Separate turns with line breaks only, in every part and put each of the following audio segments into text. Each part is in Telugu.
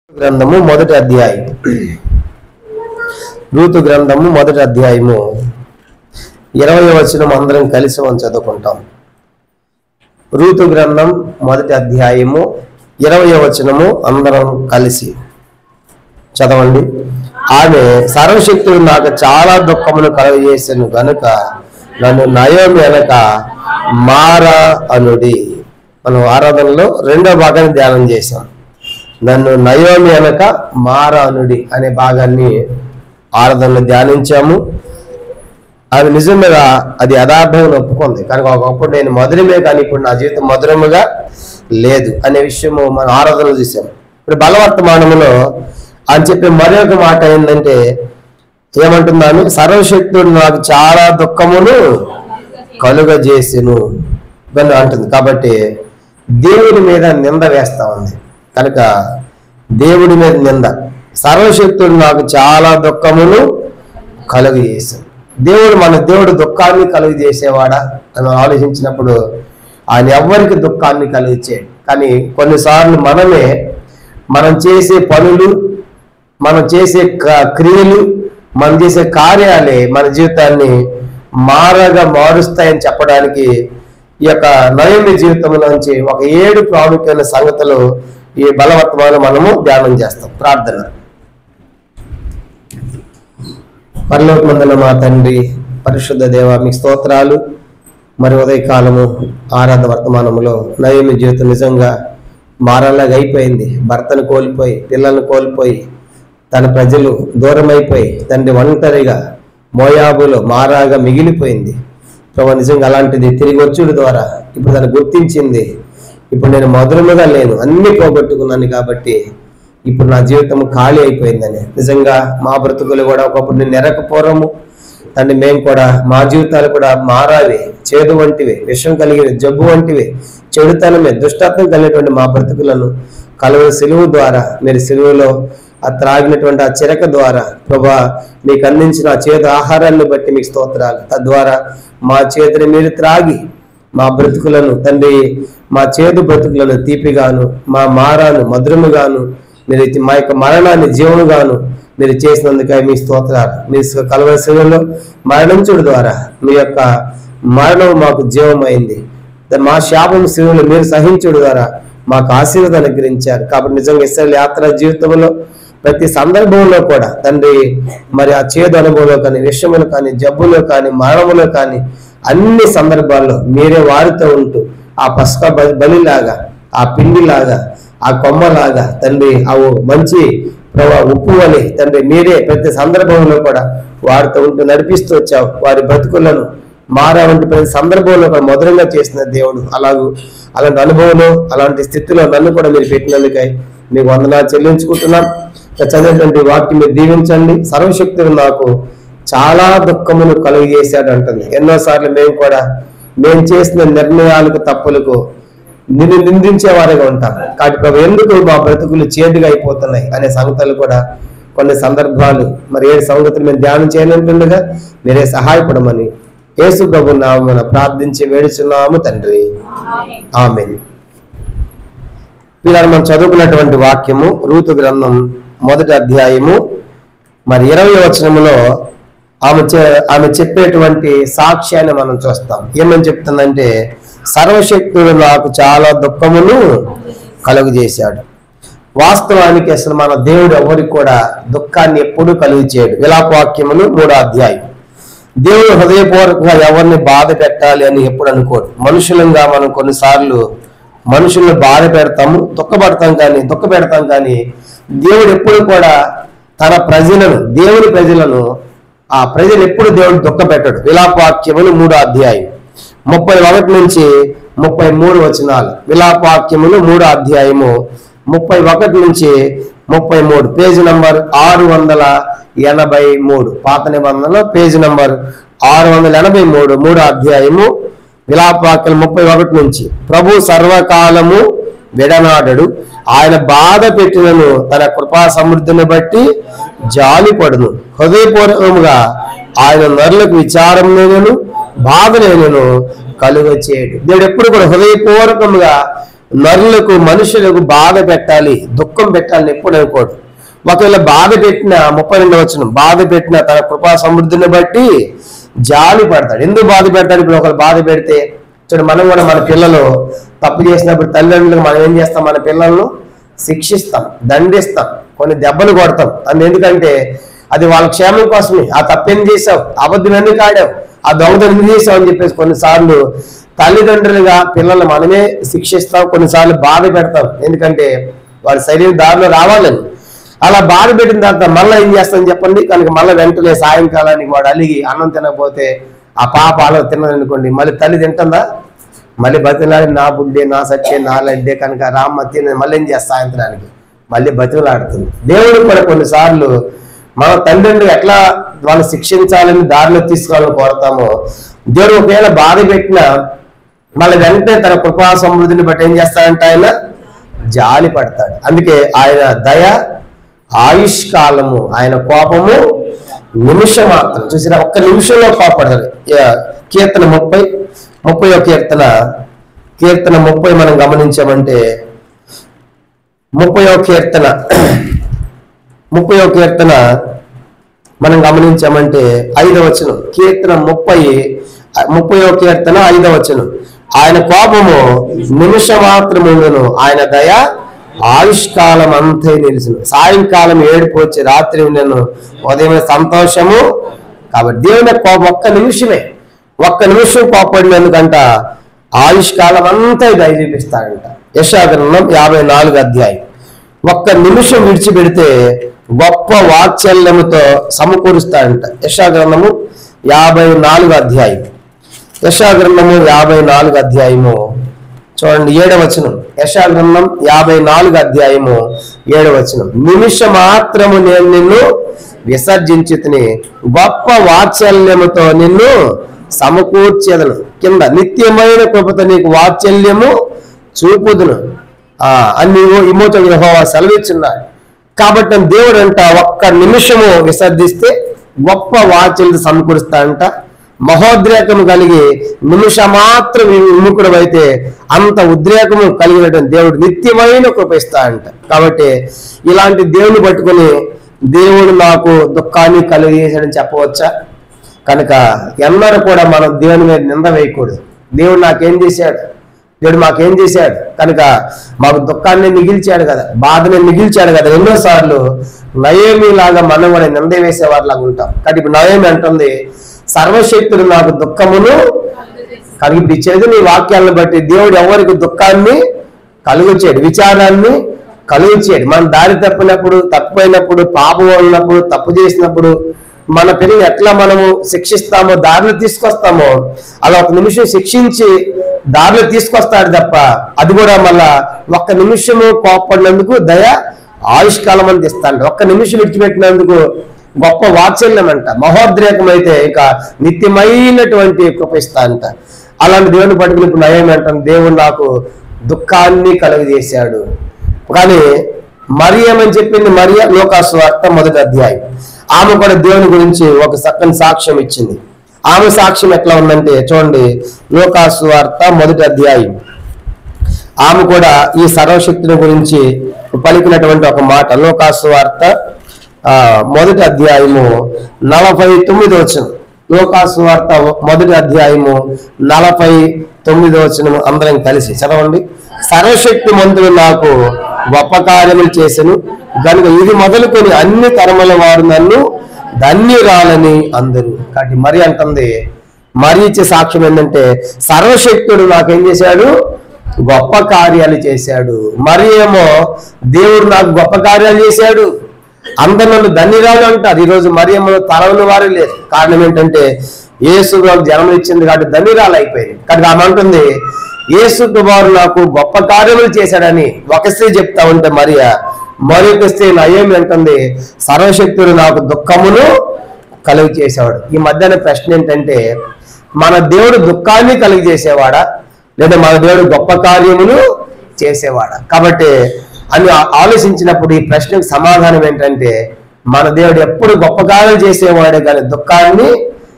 గ్రంథము మొదటి అధ్యాయం రూతు గ్రంథము మొదటి అధ్యాయము ఇరవై వచనం అందరం కలిసి మనం చదువుకుంటాం రూతు గ్రంథం మొదటి అధ్యాయము ఇరవై వచనము అందరం కలిసి చదవండి ఆమె సర్వశక్తుడు నాకు చాలా దుఃఖమును కలుగజేసాను గనుక నన్ను నయం వెనక మారా అనుడి మనం ఆరాధనలో రెండో భాగాన్ని ధ్యానం చేశాం నన్ను నయోమి అనక మారానుడి అనే భాగాన్ని ఆరాధనలో ధ్యానించాము అది నిజంగా అది యథార్థంగా ఒప్పుకుంది కనుక ఒకప్పుడు నేను మధురమే కానీ ఇప్పుడు నా జీవితం మధురముగా లేదు అనే విషయము మనం ఆరాధనలో చూసాం ఇప్పుడు బలవర్తమానములో అని చెప్పే మరొక మాట ఏంటంటే ఏమంటున్నాను సర్వశక్తుడు నాకు చాలా దుఃఖమును కలుగజేసెను అని అంటుంది కాబట్టి దేవుడి మీద నింద వేస్తా ఉంది కనుక దేవుడి మీద నింద సర్వశక్తుడు నాకు చాలా దుఃఖమును కలుగజేసాను దేవుడు మన దేవుడు దుఃఖాన్ని కలుగు చేసేవాడా అని ఆలోచించినప్పుడు ఆయన ఎవ్వరికి దుఃఖాన్ని కలిగించాడు కానీ కొన్నిసార్లు మనమే మనం చేసే పనులు మనం చేసే క- క్రియలు మనం చేసే కార్యాలే మన జీవితాన్ని మారగా మారుస్తాయని చెప్పడానికి ఈ యొక్క నయమి జీవితంలోంచి ఒక ఏడు ప్రాముఖ్యమైన సంగతులు ఈ బలవర్తమానం మనము ధ్యానం చేస్తాం ప్రార్థన పరలోకమందుల మా తండ్రి పరిశుద్ధ దేవ మీ స్తోత్రాలు మరి ఉదయకాలము ఆరాధ వర్తమానములో నయమి జీవితం నిజంగా మారలాగా అయిపోయింది భర్తను కోల్పోయి పిల్లలను కోల్పోయి తన ప్రజలు దూరమైపోయి తండ్రి ఒంటరిగా మోయాబులో మారాగా మిగిలిపోయింది ప్రభు నిజంగా అలాంటిది తిరిగి వచ్చుడు ద్వారా ఇప్పుడు దాన్ని గుర్తించింది ఇప్పుడు నేను మధురముగా లేను అన్ని పోగొట్టుకున్నాను కాబట్టి ఇప్పుడు నా జీవితం ఖాళీ అయిపోయిందని నిజంగా మా బ్రతుకులు కూడా ఒకప్పుడు నేను నెరకపోరము తండ్రి మేము కూడా మా జీవితాలు కూడా మారావి చేదు వంటివి విషం కలిగిన జబ్బు వంటివి చెడుతనమే దుష్టత్వం కలిగినటువంటి మా బ్రతుకులను కలువ సిలువు ద్వారా మీరు సిలువలో ఆ త్రాగినటువంటి ఆ చిరక ద్వారా ప్రభా మీకు అందించిన ఆ చేదు ఆహారాన్ని బట్టి మీకు స్తోత్రాలు తద్వారా మా చేతిని మీరు త్రాగి మా బ్రతుకులను తండ్రి మా చేదు బ్రతుకులను తీపిగాను మా మారాను మధురముగాను మీరు ఇచ్చి- మా యొక్క మరణాన్ని జీవముగాను మీరు చేసినందుకై మీ స్తోత్రాలు మీ కలవలసిలో మరణించుడు ద్వారా మీ యొక్క మరణం మాకు జీవమైంది మా శాపం శివులు మీరు సహించుడు ద్వారా మాకు ఆశీర్వాదం అనుగ్రహించారు కాబట్టి నిజంగా ఇస్రాయల్ యాత్ర జీవితంలో ప్రతి సందర్భంలో కూడా తండ్రి మరి ఆ చేదు అనుభవంలో కానీ విషయంలో కానీ జబ్బులో కానీ మరణములో కానీ అన్ని సందర్భాల్లో మీరే వారితో ఉంటూ ఆ పసుక బ- బలిలాగా ఆ పిండిలాగా ఆ కొమ్మలాగా తండ్రి ఆ ఓ మంచి ప్రభా ఉప్పు వలె తండ్రి మీరే ప్రతి సందర్భంలో కూడా వారితో ఉంటూ నడిపిస్తూ వచ్చావు వారి బ్రతుకులను మారా వంటి ప్రతి సందర్భంలో కూడా మధురంగా చేసిన దేవుడు అలాగూ అలాంటి అనుభవంలో అలాంటి స్థితిలో నన్ను కూడా మీరు పెట్టినందుకై మీకు వందనాలు చెల్లించుకుంటున్నాం ఇక చదివినటువంటి వాక్యం మీరు దీవించండి సర్వశక్తులు నాకు చాలా దుఃఖమును కలుగజేశాడు అంటుంది ఎన్నోసార్లు మేము కూడా మేము చేసిన నిర్ణయాలకు తప్పులకు నిన్ను నిందించే వారిగా ఉంటాం కాబట్టి ప్రభు ఎందుకు మా బ్రతుకులు చేదుగా అయిపోతున్నాయి అనే సంగతులు కూడా కొన్ని సందర్భాలు మరి ఏ సంగతులు మేము ధ్యానం చేయాలంటుండగా మీరే సహాయపడమని యేసు ప్రభు నామమున ప్రార్థించి వేడుచున్నాము తండ్రి ఆమె ఇలా మనం చదువుకున్నటువంటి వాక్యము రూతు గ్రంథం మొదటి అధ్యాయము మరి ఇరవై వచనములో ఆమె చె- ఆమె చెప్పేటువంటి సాక్ష్యాన్ని మనం చూస్తాం ఏమని చెప్తుందంటే సర్వశక్తుడు నాకు చాలా దుఃఖమును కలుగు చేశాడు వాస్తవానికి అసలు మన దేవుడు ఎవరికి కూడా దుఃఖాన్ని ఎప్పుడూ కలుగు చేయడు విలాపవాక్యములు మూడో అధ్యాయం దేవుడు హృదయపూర్వకంగా ఎవరిని బాధ పెట్టాలి అని ఎప్పుడు అనుకోడు మనుషులంగా మనం కొన్నిసార్లు మనుషుల్ని బాధ పెడతాము దుఃఖపడతాం కానీ దుఃఖ పెడతాం కానీ దేవుడు ఎప్పుడు కూడా తన ప్రజలను దేవుని ప్రజలను ఆ ప్రజలు ఎప్పుడు దేవుడు దుఃఖ పెట్టడు విలాపవాక్యములు మూడో అధ్యాయం ముప్పై ఒకటి నుంచి ముప్పై మూడు వచనాలు విలాపవాక్యములు మూడో అధ్యాయము ముప్పై ఒకటి నుంచి ముప్పై మూడు పేజీ నంబర్ ఆరు వందల ఎనభై మూడు పాత నిబంధనలో పేజీ నంబర్ ఆరు వందల ఎనభై మూడు మూడో అధ్యాయము విలాపవాక్యం ముప్పై ఒకటి నుంచి ప్రభు సర్వకాలము విడనాడడు ఆయన బాధ పెట్టినను తన కృపా సమృద్ధిని బట్టి జాలిపడును హృదయపూర్వకముగా ఆయన నరులకు విచారం లేనను బాధ లేనను కలుగ చేయడు దేవుడు ఎప్పుడు కూడా హృదయపూర్వకముగా నరులకు మనుషులకు బాధ పెట్టాలి దుఃఖం పెట్టాలని ఎప్పుడు అనుకోడు ఒకవేళ బాధ పెట్టిన ముప్పై రెండో వచ్చిన బాధ పెట్టిన తన కృపా సమృద్ధిని బట్టి జాలి పడతాడు ఎందుకు బాధ పెడతాడు ఇప్పుడు ఒకరు బాధ పెడితే చూడు మనం కూడా మన పిల్లలు తప్పు చేసినప్పుడు తల్లిదండ్రులకు మనం ఏం చేస్తాం మన పిల్లలను శిక్షిస్తాం దండిస్తాం కొన్ని దెబ్బలు కొడతాం అందు ఎందుకంటే అది వాళ్ళ క్షేమం కోసమే ఆ తప్పేం చేసావు అబద్ధం ఎందుకు ఆడావు ఆ దొంగతనం ఎందుకు చేసావు అని చెప్పేసి కొన్నిసార్లు తల్లిదండ్రులుగా పిల్లల్ని మనమే శిక్షిస్తాం కొన్నిసార్లు బాధ పెడతాం ఎందుకంటే వాడి శరీరం దారిలో రావాలని అలా బాధ పెట్టిన తర్వాత మళ్ళీ ఏం చేస్తాం చెప్పండి కనుక మళ్ళీ వెంటనే సాయంకాలానికి వాడు అలిగి అన్నం తినకపోతే ఆ పాప అలా తిన్నదనుకోండి మళ్ళీ తల్లి తింటుందా మళ్ళీ బతిలాడి నా బుడ్డే నా సత్యే నా లడ్డే కనుక రామ్మ తిన మళ్ళీ ఏం చేస్తా సాయంత్రానికి మళ్ళీ బతిలాడుతుంది దేవుడు కూడా కొన్నిసార్లు మన తండ్రిని ఎట్లా వాళ్ళు శిక్షించాలని దారిలో తీసుకోవాలని కోరతామో దేవుడు ఒకవేళ బాధ పెట్టినా మళ్ళీ వెంటనే తన కృపా సమృద్ధిని బట్టి ఏం చేస్తాడంటే ఆయన జాలి పడతాడు అందుకే ఆయన దయ ఆయుష్ కాలము ఆయన కోపము నిమిషం మాత్రం చూసిన ఒక్క నిమిషంలో కోపడతాడు యా- కీర్తన ముప్పై ముప్పై కీర్తన కీర్తన ముప్పై మనం గమనించామంటే ముప్పై కీర్తన ముప్పై కీర్తన మనం గమనించామంటే ఐదవ వచనం కీర్తన ముప్పై ముప్పై కీర్తన ఐదవ వచనం ఆయన కోపము నిమిష మాత్రముండును ఆయన దయ ఆయుష్కాలం అంతే నిలిచిన సాయంకాలం ఏడుపు వచ్చి రాత్రి నేను ఉదయం సంతోషము కాబట్టి దేవుని కోపం ఒక్క నిమిషమే ఒక్క నిమిషం కోపడినందుకంట ఆయుష్కాలం అంతా దయ చూపిస్తాడంట యశాగ్రంథం యాభై నాలుగు అధ్యాయం ఒక్క నిమిషం విడిచిపెడితే గొప్ప వాత్సల్యముతో సమకూరుస్తాడంట యశాగ్రంథము యాభై నాలుగు అధ్యాయం యశాగ్రంథము యాభై నాలుగు అధ్యాయము చూడండి ఏడవచనం యశాగ్రంథం యాభై నాలుగు అధ్యాయము ఏడవచనం నిమిష మాత్రము నేను నిన్ను విసర్జించి గొప్ప వాత్సల్యముతో నిన్ను సమకూర్చేదను కింద నిత్యమైన కృపతో నీకు వాత్సల్యము చూపుదును ఆ అని ఇమోతో యెహోవా సెలవిచ్చున్నాడు కాబట్టి దేవుడు అంట ఒక్క నిమిషము విసర్జిస్తే గొప్ప వాచ్యలతో సమకూరుస్తాడంట మహోద్రేకము కలిగి నిమిష మాత్రం విముఖుడు అయితే అంత ఉద్రేకము కలిగినటువంటి దేవుడు నిత్యమైన కృప ఇస్తాడంట కాబట్టి ఇలాంటి దేవుని పట్టుకొని దేవుడు నాకు దుఃఖాన్ని కలిగేసాడని చెప్పవచ్చా కనుక ఎన్నడూ కూడా మనం దేవుని మీద నింద వేయకూడదు దేవుడు నాకేం చేశాడు దేవుడు మాకేం చేశాడు కనుక మాకు దుఃఖాన్ని మిగిల్చాడు కదా బాధని మిగిల్చాడు కదా ఎన్నోసార్లు నయేమి లాగా మనం కూడా నింద వేసేవారిలాగా ఉంటాం కానీ ఇప్పుడు నయేమి అంటుంది సర్వశక్తుడు నాకు దుఃఖమును కలిగి ఇచ్చేది నీ వాక్యాలను బట్టి దేవుడు ఎవరికి దుఃఖాన్ని కలుగుచేడు విచారాన్ని కలుగుచేడు మనం దారి తప్పినప్పుడు తప్పిపోయినప్పుడు పాపం ఉన్నప్పుడు తప్పు చేసినప్పుడు మన పిల్లలు ఎట్లా మనము శిక్షిస్తామో దారిలో తీసుకొస్తామో అలా ఒక నిమిషం శిక్షించి దారిలో తీసుకొస్తాడు తప్ప అది కూడా మళ్ళా ఒక్క నిమిషము కోపడినందుకు దయ ఆయుష్కాలం అని ఇస్తాడు ఒక్క నిమిషం విడిచిపెట్టినందుకు గొప్ప వాత్సల్యం అంట మహోద్రేకం అయితే ఇక నిత్యమైనటువంటి కృప ఇస్తా అంట అలాంటి దేవుని పట్టుకుని ఇప్పుడు నయం అంటాను దేవుడు నాకు దుఃఖాన్ని కలుగజేశాడు కానీ మరియం అని చెప్పింది మరియ లోకాసు వార్త మొదటి అధ్యాయం ఆమె కూడా దేవుని గురించి ఒక చక్కని సాక్ష్యం ఇచ్చింది ఆమె సాక్ష్యం ఎట్లా ఉందంటే చూడండి లోకాసు వార్త మొదటి అధ్యాయం ఆమె కూడా ఈ సర్వశక్తిని గురించి పలికినటువంటి ఒక మాట లోకాసు వార్త ఆ, మొదటి అధ్యాయము నలభై తొమ్మిది వచ్చిన లోకాసు వార్త మొదటి అధ్యాయము నలభై తొమ్మిది వచ్చిన అందరం కలిసి చదవండి సర్వశక్తి మంతుడు నాకు గొప్ప కార్యములు చేసెను కనుక ఇది మొదలుకొని అన్ని తరముల వారు నన్ను ధన్యురాలని అందరూ కాబట్టి మరి అంటుంది మరి ఇచ్చే సాక్ష్యం ఏంటంటే సర్వశక్తుడు నాకేం చేశాడు గొప్ప కార్యాలు చేశాడు మరి ఏమో దేవుడు నాకు గొప్ప కార్యాలు చేశాడు అందరు నన్ను ధన్యురాలు అంటారు ఈరోజు మరి ఏమో తరవని వారే లేరు కారణం ఏంటంటే యేసు నాకు జన్మ ఇచ్చింది కాబట్టి ధన్యురాలు అయిపోయింది కాబట్టి ఆమె అంటుంది యేసు వారు నాకు గొప్ప కార్యములు చేశాడని ఒక స్త్రీ చెప్తా ఉంటే మరియా మరొక స్త్రీ నయేమి అంటుంది సర్వశక్తుడు నాకు దుఃఖమును కలుగు చేసేవాడు ఈ మధ్యాహ్న ప్రశ్న ఏంటంటే మన దేవుడు దుఃఖాన్ని కలుగు చేసేవాడా లేదా మన దేవుడు గొప్ప కార్యములు చేసేవాడా కాబట్టి అని ఆ- ఆలోచించినప్పుడు ఈ ప్రశ్నకు సమాధానం ఏంటంటే మన దేవుడు ఎప్పుడు గొప్ప కార్యాలు చేసేవాడే కానీ దుఃఖాన్ని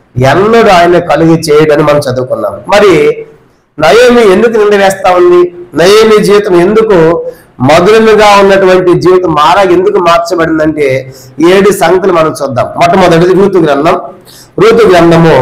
ఎన్నడూ ఆయన కలుగు చేయడని మనం చదువుకున్నాం మరి నయోమి ఎందుకు నింద వేస్తా ఉంది నయేమి జీవితం ఎందుకు మధురముగా ఉన్నటువంటి జీవితం మారా ఎందుకు మార్చబడిందంటే ఏడు సంగతులు మనం చూద్దాం మొట్టమొదటిది ఋతు గ్రంథం ఋతు గ్రంథము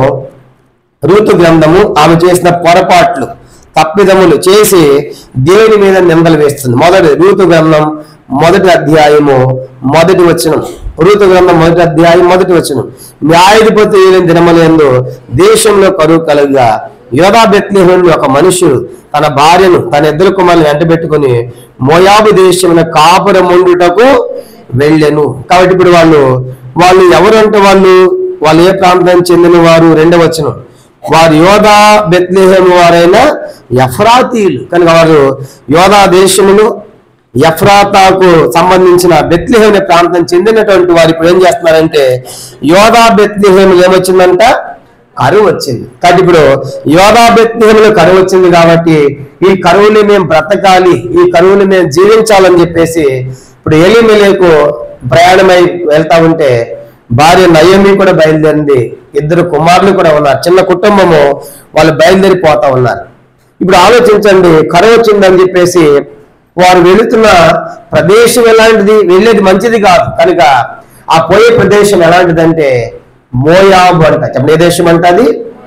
ఋతు గ్రంథము ఆమె చేసిన పొరపాట్లు తప్పిదములు చేసి దేవుని మీద నిందలు వేస్తుంది మొదటి ఋతు గ్రంథం మొదటి అధ్యాయము మొదటి వచనం ఋతు గ్రంథం మొదటి అధ్యాయం మొదటి వచనం న్యాయాధిపతి ఏలిన దినములందు దేశంలో కరువు కలుగా యోధా బెత్లేహేమి ఒక మనుషుడు తన భార్యను తన ఇద్దరు కుమారుని వెంటబెట్టుకుని మోయాబు దేశమున కాపురముండుటకు వెళ్ళెను కాబట్టి ఇప్పుడు వాళ్ళు వాళ్ళు ఎవరంటే వాళ్ళు వాళ్ళు ఏ ప్రాంతానికి చెందిన వారు రెండవ వచనం వారు యోధా బెత్లేహేం వారైన ఎఫ్రాతీయులు కనుక వారు యోధా దేశములు ఎఫ్రాతాకు సంబంధించిన బెత్లిహేమ్ అనే ప్రాంతం చెందినటువంటి వారు ఇప్పుడు ఏం చేస్తున్నారంటే యోధా బెత్లిహేమ్ ఏమొచ్చిందంట కరువు వచ్చింది కాబట్టి ఇప్పుడు యోధా బెత్లిహేములో కరువు వచ్చింది కాబట్టి ఈ కరువుని మేము బ్రతకాలి ఈ కరువుని మేము జీవించాలని చెప్పేసి ఇప్పుడు ఎలిమెలేకు ప్రయాణమై వెళ్తా ఉంటే భార్య నయమి కూడా బయలుదేరింది ఇద్దరు కుమారులు కూడా ఉన్నారు చిన్న కుటుంబము వాళ్ళు బయలుదేరిపోతా ఉన్నారు ఇప్పుడు ఆలోచించండి కరువు వచ్చిందని చెప్పేసి వారు వెళుతున్న ప్రదేశం ఎలాంటిది వెళ్ళేది మంచిది కాదు కనుక ఆ పోయే ప్రదేశం ఎలాంటిదంటే మోయాబు అంట చెప్పండి ఏ దేశం అంట అది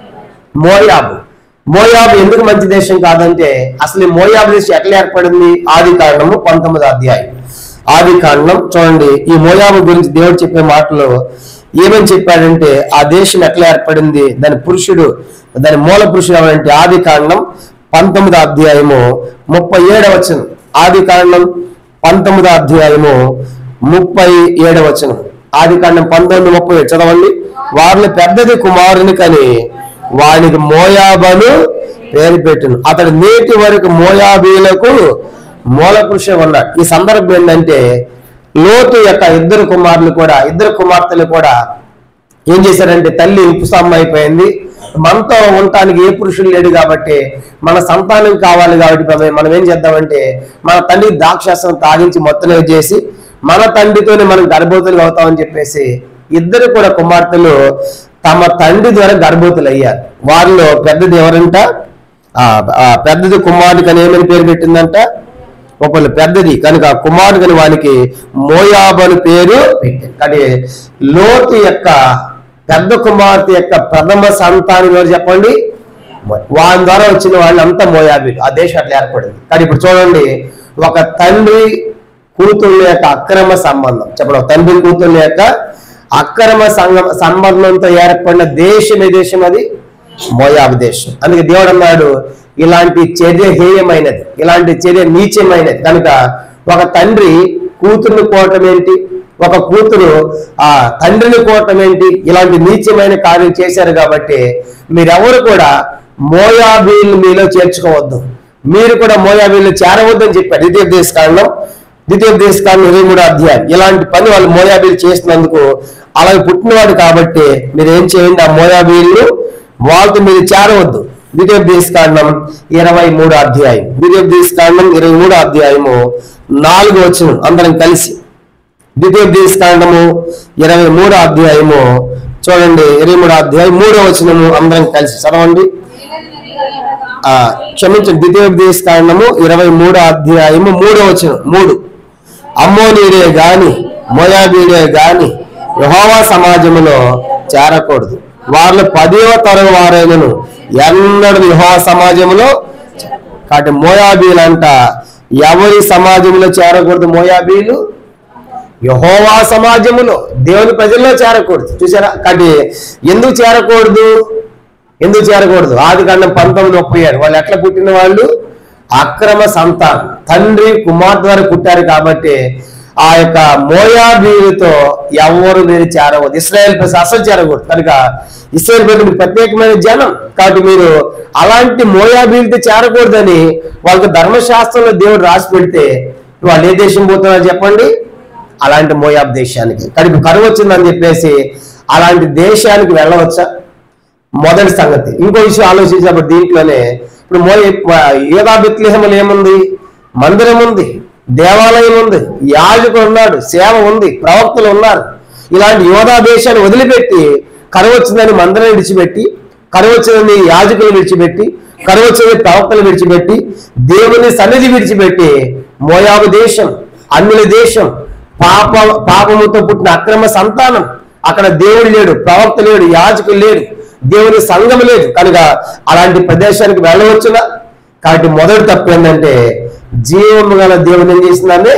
మోయాబు మోయాబు ఎందుకు మంచి దేశం కాదంటే అసలు ఈ మోయాబు దేశం ఎట్లా ఏర్పడింది ఆది కాండము పంతొమ్మిది అధ్యాయం ఆది కాండం చూడండి ఈ మోయాబు గురించి దేవుడు చెప్పే మాటలు ఏమని చెప్పాడంటే ఆ దేశం ఎట్లా ఏర్పడింది దాని పురుషుడు దాని మూల పురుషుడు ఎవరంటే ఆది కాండం పంతొమ్మిది అధ్యాయము ముప్పై ఏడవచనం ఆది కాండం పంతొమ్మిది అధ్యాయము ముప్పై ఏడవచనం ఆది కాండం పంతొమ్మిది ముప్పై ఏడు చదవండి వారిని పెద్దది కుమారుని కని వానికి మోయాబను పేరు పెట్టును అతడు నేటి వరకు మోయాబీలకు మూల పురుషుడు ఉన్నాడు ఈ సందర్భం ఏంటంటే లోతు యొక్క ఇద్దరు కుమారులు కూడా ఇద్దరు కుమార్తెలు కూడా ఏం చేశారంటే తల్లి ఉపసమ్మ అయిపోయింది మనతో ఉండటానికి ఏ పురుషుడు లేడు కాబట్టి మన సంతానం కావాలి కాబట్టి మనం- మనం ఏం చేద్దామంటే మన తండ్రి ద్రాక్షాసం తాగించి మొత్తం చేసి మన తండ్రితోనే మనం గర్భవతులు అవుతామని చెప్పేసి ఇద్దరు కూడా కుమార్తెలు తమ తండ్రి ద్వారా గర్భవతులు అయ్యారు వారిలో పెద్దది ఎవరంట ఆ ఆ పెద్దది కుమారుడికి అని ఏమని పేరు పెట్టిందంట ఒకళ్ళు పెద్దది కనుక కుమారుడిని వానికి మోయాబను పేరు పెట్టారు కానీ లోతు యొక్క పెద్ద కుమార్తె యొక్క ప్రథమ సంతానం ఎవరు చెప్పండి వాని ద్వారా వచ్చిన వాళ్ళు అంతా మోయాబీలు ఆ దేశం అట్లా ఏర్పడింది కానీ ఇప్పుడు చూడండి ఒక తండ్రి కూతుళ్ళ యొక్క అక్రమ సంబంధం చెప్పండి ఒక తండ్రి కూతుళ్ళ యొక్క అక్రమ సంగ సంబంధంతో ఏర్పడిన దేశం ఏ దేశం అది మోయాబు దేశం అందుకే దేవుడు అన్నాడు ఇలాంటి చర్య హేయమైనది ఇలాంటి చర్య నీచమైనది కనుక ఒక తండ్రి కూతుర్ని కోవటం ఏంటి ఒక కూతురు ఆ తండ్రిని కోవటం ఏంటి ఇలాంటి నీచమైన కార్యం చేశారు కాబట్టి మీరెవరు కూడా మోయాబీలు మీలో చేర్చుకోవద్దు మీరు కూడా మోయాబీలు చేరవద్దని చెప్పారు ద్వితీయ దేశ కారణం ద్వితీయ దేశ కారణం ఇరవై మూడో అధ్యాయం ఇలాంటి పని వాళ్ళు మోయాబీలు చేసినందుకు అలాగే పుట్టినవాడు కాబట్టి మీరు ఏం చేయండి ఆ మోయాబీలు వాళ్ళతో మీరు చేరవద్దు ద్వితీయ దేశ కాండం ఇరవై మూడో అధ్యాయం ద్వితీయ దేశ కాండం ఇరవై మూడో అధ్యాయము నాలుగు వచ్చిన అందరం కలిసి ద్వితీయ దేశ కాండము ఇరవై మూడో అధ్యాయము చూడండి ఇరవై మూడో అధ్యాయం మూడో వచనము అందరం కలిసి చదవండి ఆ, క్షమించండి ద్వితీయ దేశ కాండము ఇరవై మూడో అధ్యాయము మూడో వచనం మూడు అమ్మోనీడే గాని మోయాబీడే గాని యెహోవా సమాజములో చేరకూడదు వాళ్ళు పదివ తరం వారైనను ఎన్నడూ యెహోవా సమాజములో కాబట్టి మోయాబీలంట ఎవరి సమాజంలో చేరకూడదు మోయాబీలు యహోవా సమాజములో దేవుని ప్రజల్లో చేరకూడదు చూసారా కాబట్టి ఎందుకు చేరకూడదు ఎందుకు చేరకూడదు ఆది కాండం పంతొమ్మిది ముప్పై ఏడు వాళ్ళు ఎట్లా పుట్టిన వాళ్ళు అక్రమ సంతానం తండ్రి కుమార్ ద్వారా పుట్టారు కాబట్టి ఆ యొక్క మోయాబీలతో ఎవరు మీరు చేరవద్దు ఇస్రాయేల్ ప్రజలు అసలు చేరకూడదు కనుక ఇస్రాయేల్ ప్రజలు ప్రత్యేకమైన జనం కాబట్టి మీరు అలాంటి మోయాబీలతో చేరకూడదని వాళ్ళకి ధర్మశాస్త్రంలో దేవుడు రాసి పెడితే వాళ్ళు ఏ దేశం పోతున్నారు చెప్పండి అలాంటి మోయాబ్ దేశానికి కడుపు కరువు వచ్చిందని చెప్పేసి అలాంటి దేశానికి వెళ్ళవచ్చా మొదటి సంగతి ఇంకో విషయం ఆలోచించినప్పుడు దీంట్లోనే ఇప్పుడు మోయ ఏదా బెత్లేహములు ఏముంది మందిరం ఉంది దేవాలయం ఉంది యాజకుడు ఉన్నాడు సేవ ఉంది ప్రవక్తలు ఉన్నారు ఇలాంటి యోధా దేశాన్ని వదిలిపెట్టి కరువు వచ్చిందని మందిరం విడిచిపెట్టి కరువు వచ్చిందని యాజకులు విడిచిపెట్టి కరువు వచ్చిందని ప్రవక్తలు విడిచిపెట్టి దేవుని సన్నిధి విడిచిపెట్టి మోయాబు దేశం అన్యుల దేశం పాప పాపముతో పుట్టిన అక్రమ సంతానం అక్కడ దేవుడు లేడు ప్రవక్త లేడు యాజకులు లేడు దేవుని సంఘం లేదు కనుక అలాంటి ప్రదేశానికి వెళ్ళవచ్చునా కాబట్టి మొదటి తప్పు ఏంటంటే జీవము గల దేవుని ఏం చేసిందంటే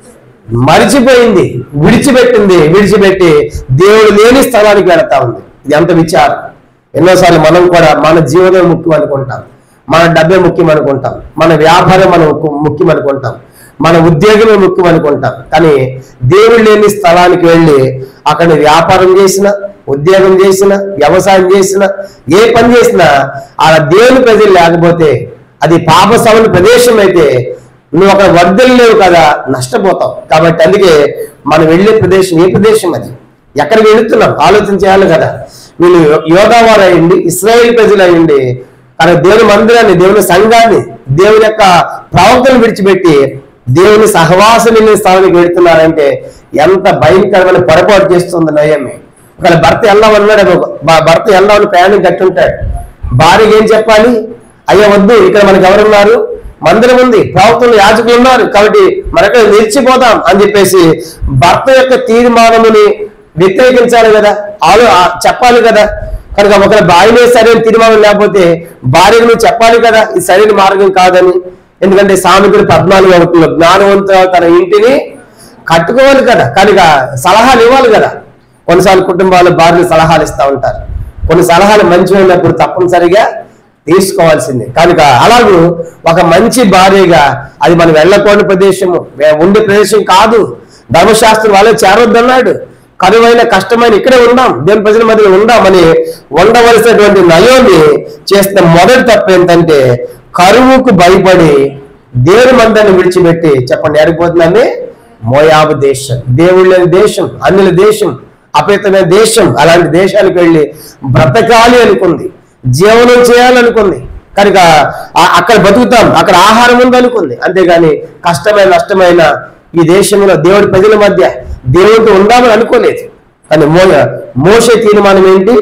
మరిచిపోయింది విడిచిపెట్టింది విడిచిపెట్టి దేవుడు లేని స్థలానికి వెళతా ఉంది ఇది ఎంత విచారం ఎన్నోసార్లు మనం కూడా మన జీవనమే ముఖ్యం అనుకుంటాం మన డబ్బే ముఖ్యం అనుకుంటాం మన వ్యాపారం మనం ముఖ్యం- ముఖ్యం అనుకుంటాం మన ఉద్యోగమే ముఖ్యం అనుకుంటాం కానీ దేవుడు లేని స్థలానికి వెళ్ళి అక్కడ వ్యాపారం చేసిన ఉద్యోగం చేసిన వ్యవసాయం చేసిన ఏ పని చేసినా ఆ దేవుని ప్రజలు లేకపోతే అది పాప సవన ప్రదేశం అయితే నువ్వు అక్కడ వర్ధలు లేవు కదా నష్టపోతావు కాబట్టి అందుకే మనం వెళ్ళే ప్రదేశం ఏ ప్రదేశం అది ఎక్కడికి వెళుతున్నాం ఆలోచన చేయాలి కదా వీళ్ళు యోగా వారు అయ్యండి ఇస్రాయేల్ ప్రజలు అయ్యండి కానీ దేవుని మందిరాన్ని దేవుని సంఘాన్ని దేవుని యొక్క ప్రవక్తలు విడిచిపెట్టి దేవుని సహవాసం లేని స్థానానికి వెళుతున్నారంటే ఎంత భయంకరమైన పొరపాటు చేస్తుంది నయమే ఒకవేళ భర్త వెళ్దామన్నాడు భ- భర్త వెళ్దామని ప్రయాణం కట్టుంటాడు భార్యకి ఏం చెప్పాలి అయ్యా వద్దు ఇక్కడ మనకి ఎవరున్నారు మందిరం ఉంది ప్రవక్తలు యాజకులు ఉన్నారు కాబట్టి మనక్కడ నిలిచిపోదాం అని చెప్పేసి భర్త యొక్క తీర్మానముని వ్యతిరేకించాలి కదా ఆలో ఆ- చెప్పాలి కదా కనుక ఒకవేళ భార్యనే సరైన తీర్మానం లేకపోతే భార్యకు నువ్వు చెప్పాలి కదా ఇది సరైన మార్గం కాదని ఎందుకంటే సామెతలు పద్నాలుగు ఒకటిలో జ్ఞానవంతుల తన ఇంటిని కట్టుకోవాలి కదా కనుక సలహాలు ఇవ్వాలి కదా కొన్నిసార్లు కుటుంబాలు భార్యలు సలహాలు ఇస్తూ ఉంటారు కొన్ని సలహాలు మంచిగా ఉన్నప్పుడు తప్పనిసరిగా తీసుకోవాల్సిందే కనుక అలాగూ ఒక మంచి భార్యగా అది మనం వెళ్ళకూడని ప్రదేశము వే- ఉండే ప్రదేశం కాదు ధర్మశాస్త్రం వాళ్ళే చేరొద్దన్నాడు కరువైన కష్టమైన ఇక్కడే ఉందాం దేవుని ప్రజల మధ్యలో ఉందామని ఉండవలసినటువంటి నయోమి చేసిన మొదటి తప్పు ఏంటంటే కరువుకు భయపడి దేవుని మందాన్ని విడిచిపెట్టి చెప్పండి ఎరిగిపోతుందని మోయాబు దేశం దేవుళ్ళ లేని దేశం అన్యుల దేశం అపేతమైన దేశం అలాంటి దేశాలకు వెళ్ళి బ్రతకాలి అనుకుంది జీవనం చేయాలనుకుంది కనుక ఆ- అక్కడ బతుకుతాం అక్కడ ఆహారం ఉంది అనుకుంది అంతేగాని కష్టమైన నష్టమైన ఈ దేశంలో దేవుడి ప్రజల మధ్య దేవుడితో ఉందామని అనుకోలేదు కానీ మో మోసే తీర్మానం ఏంటి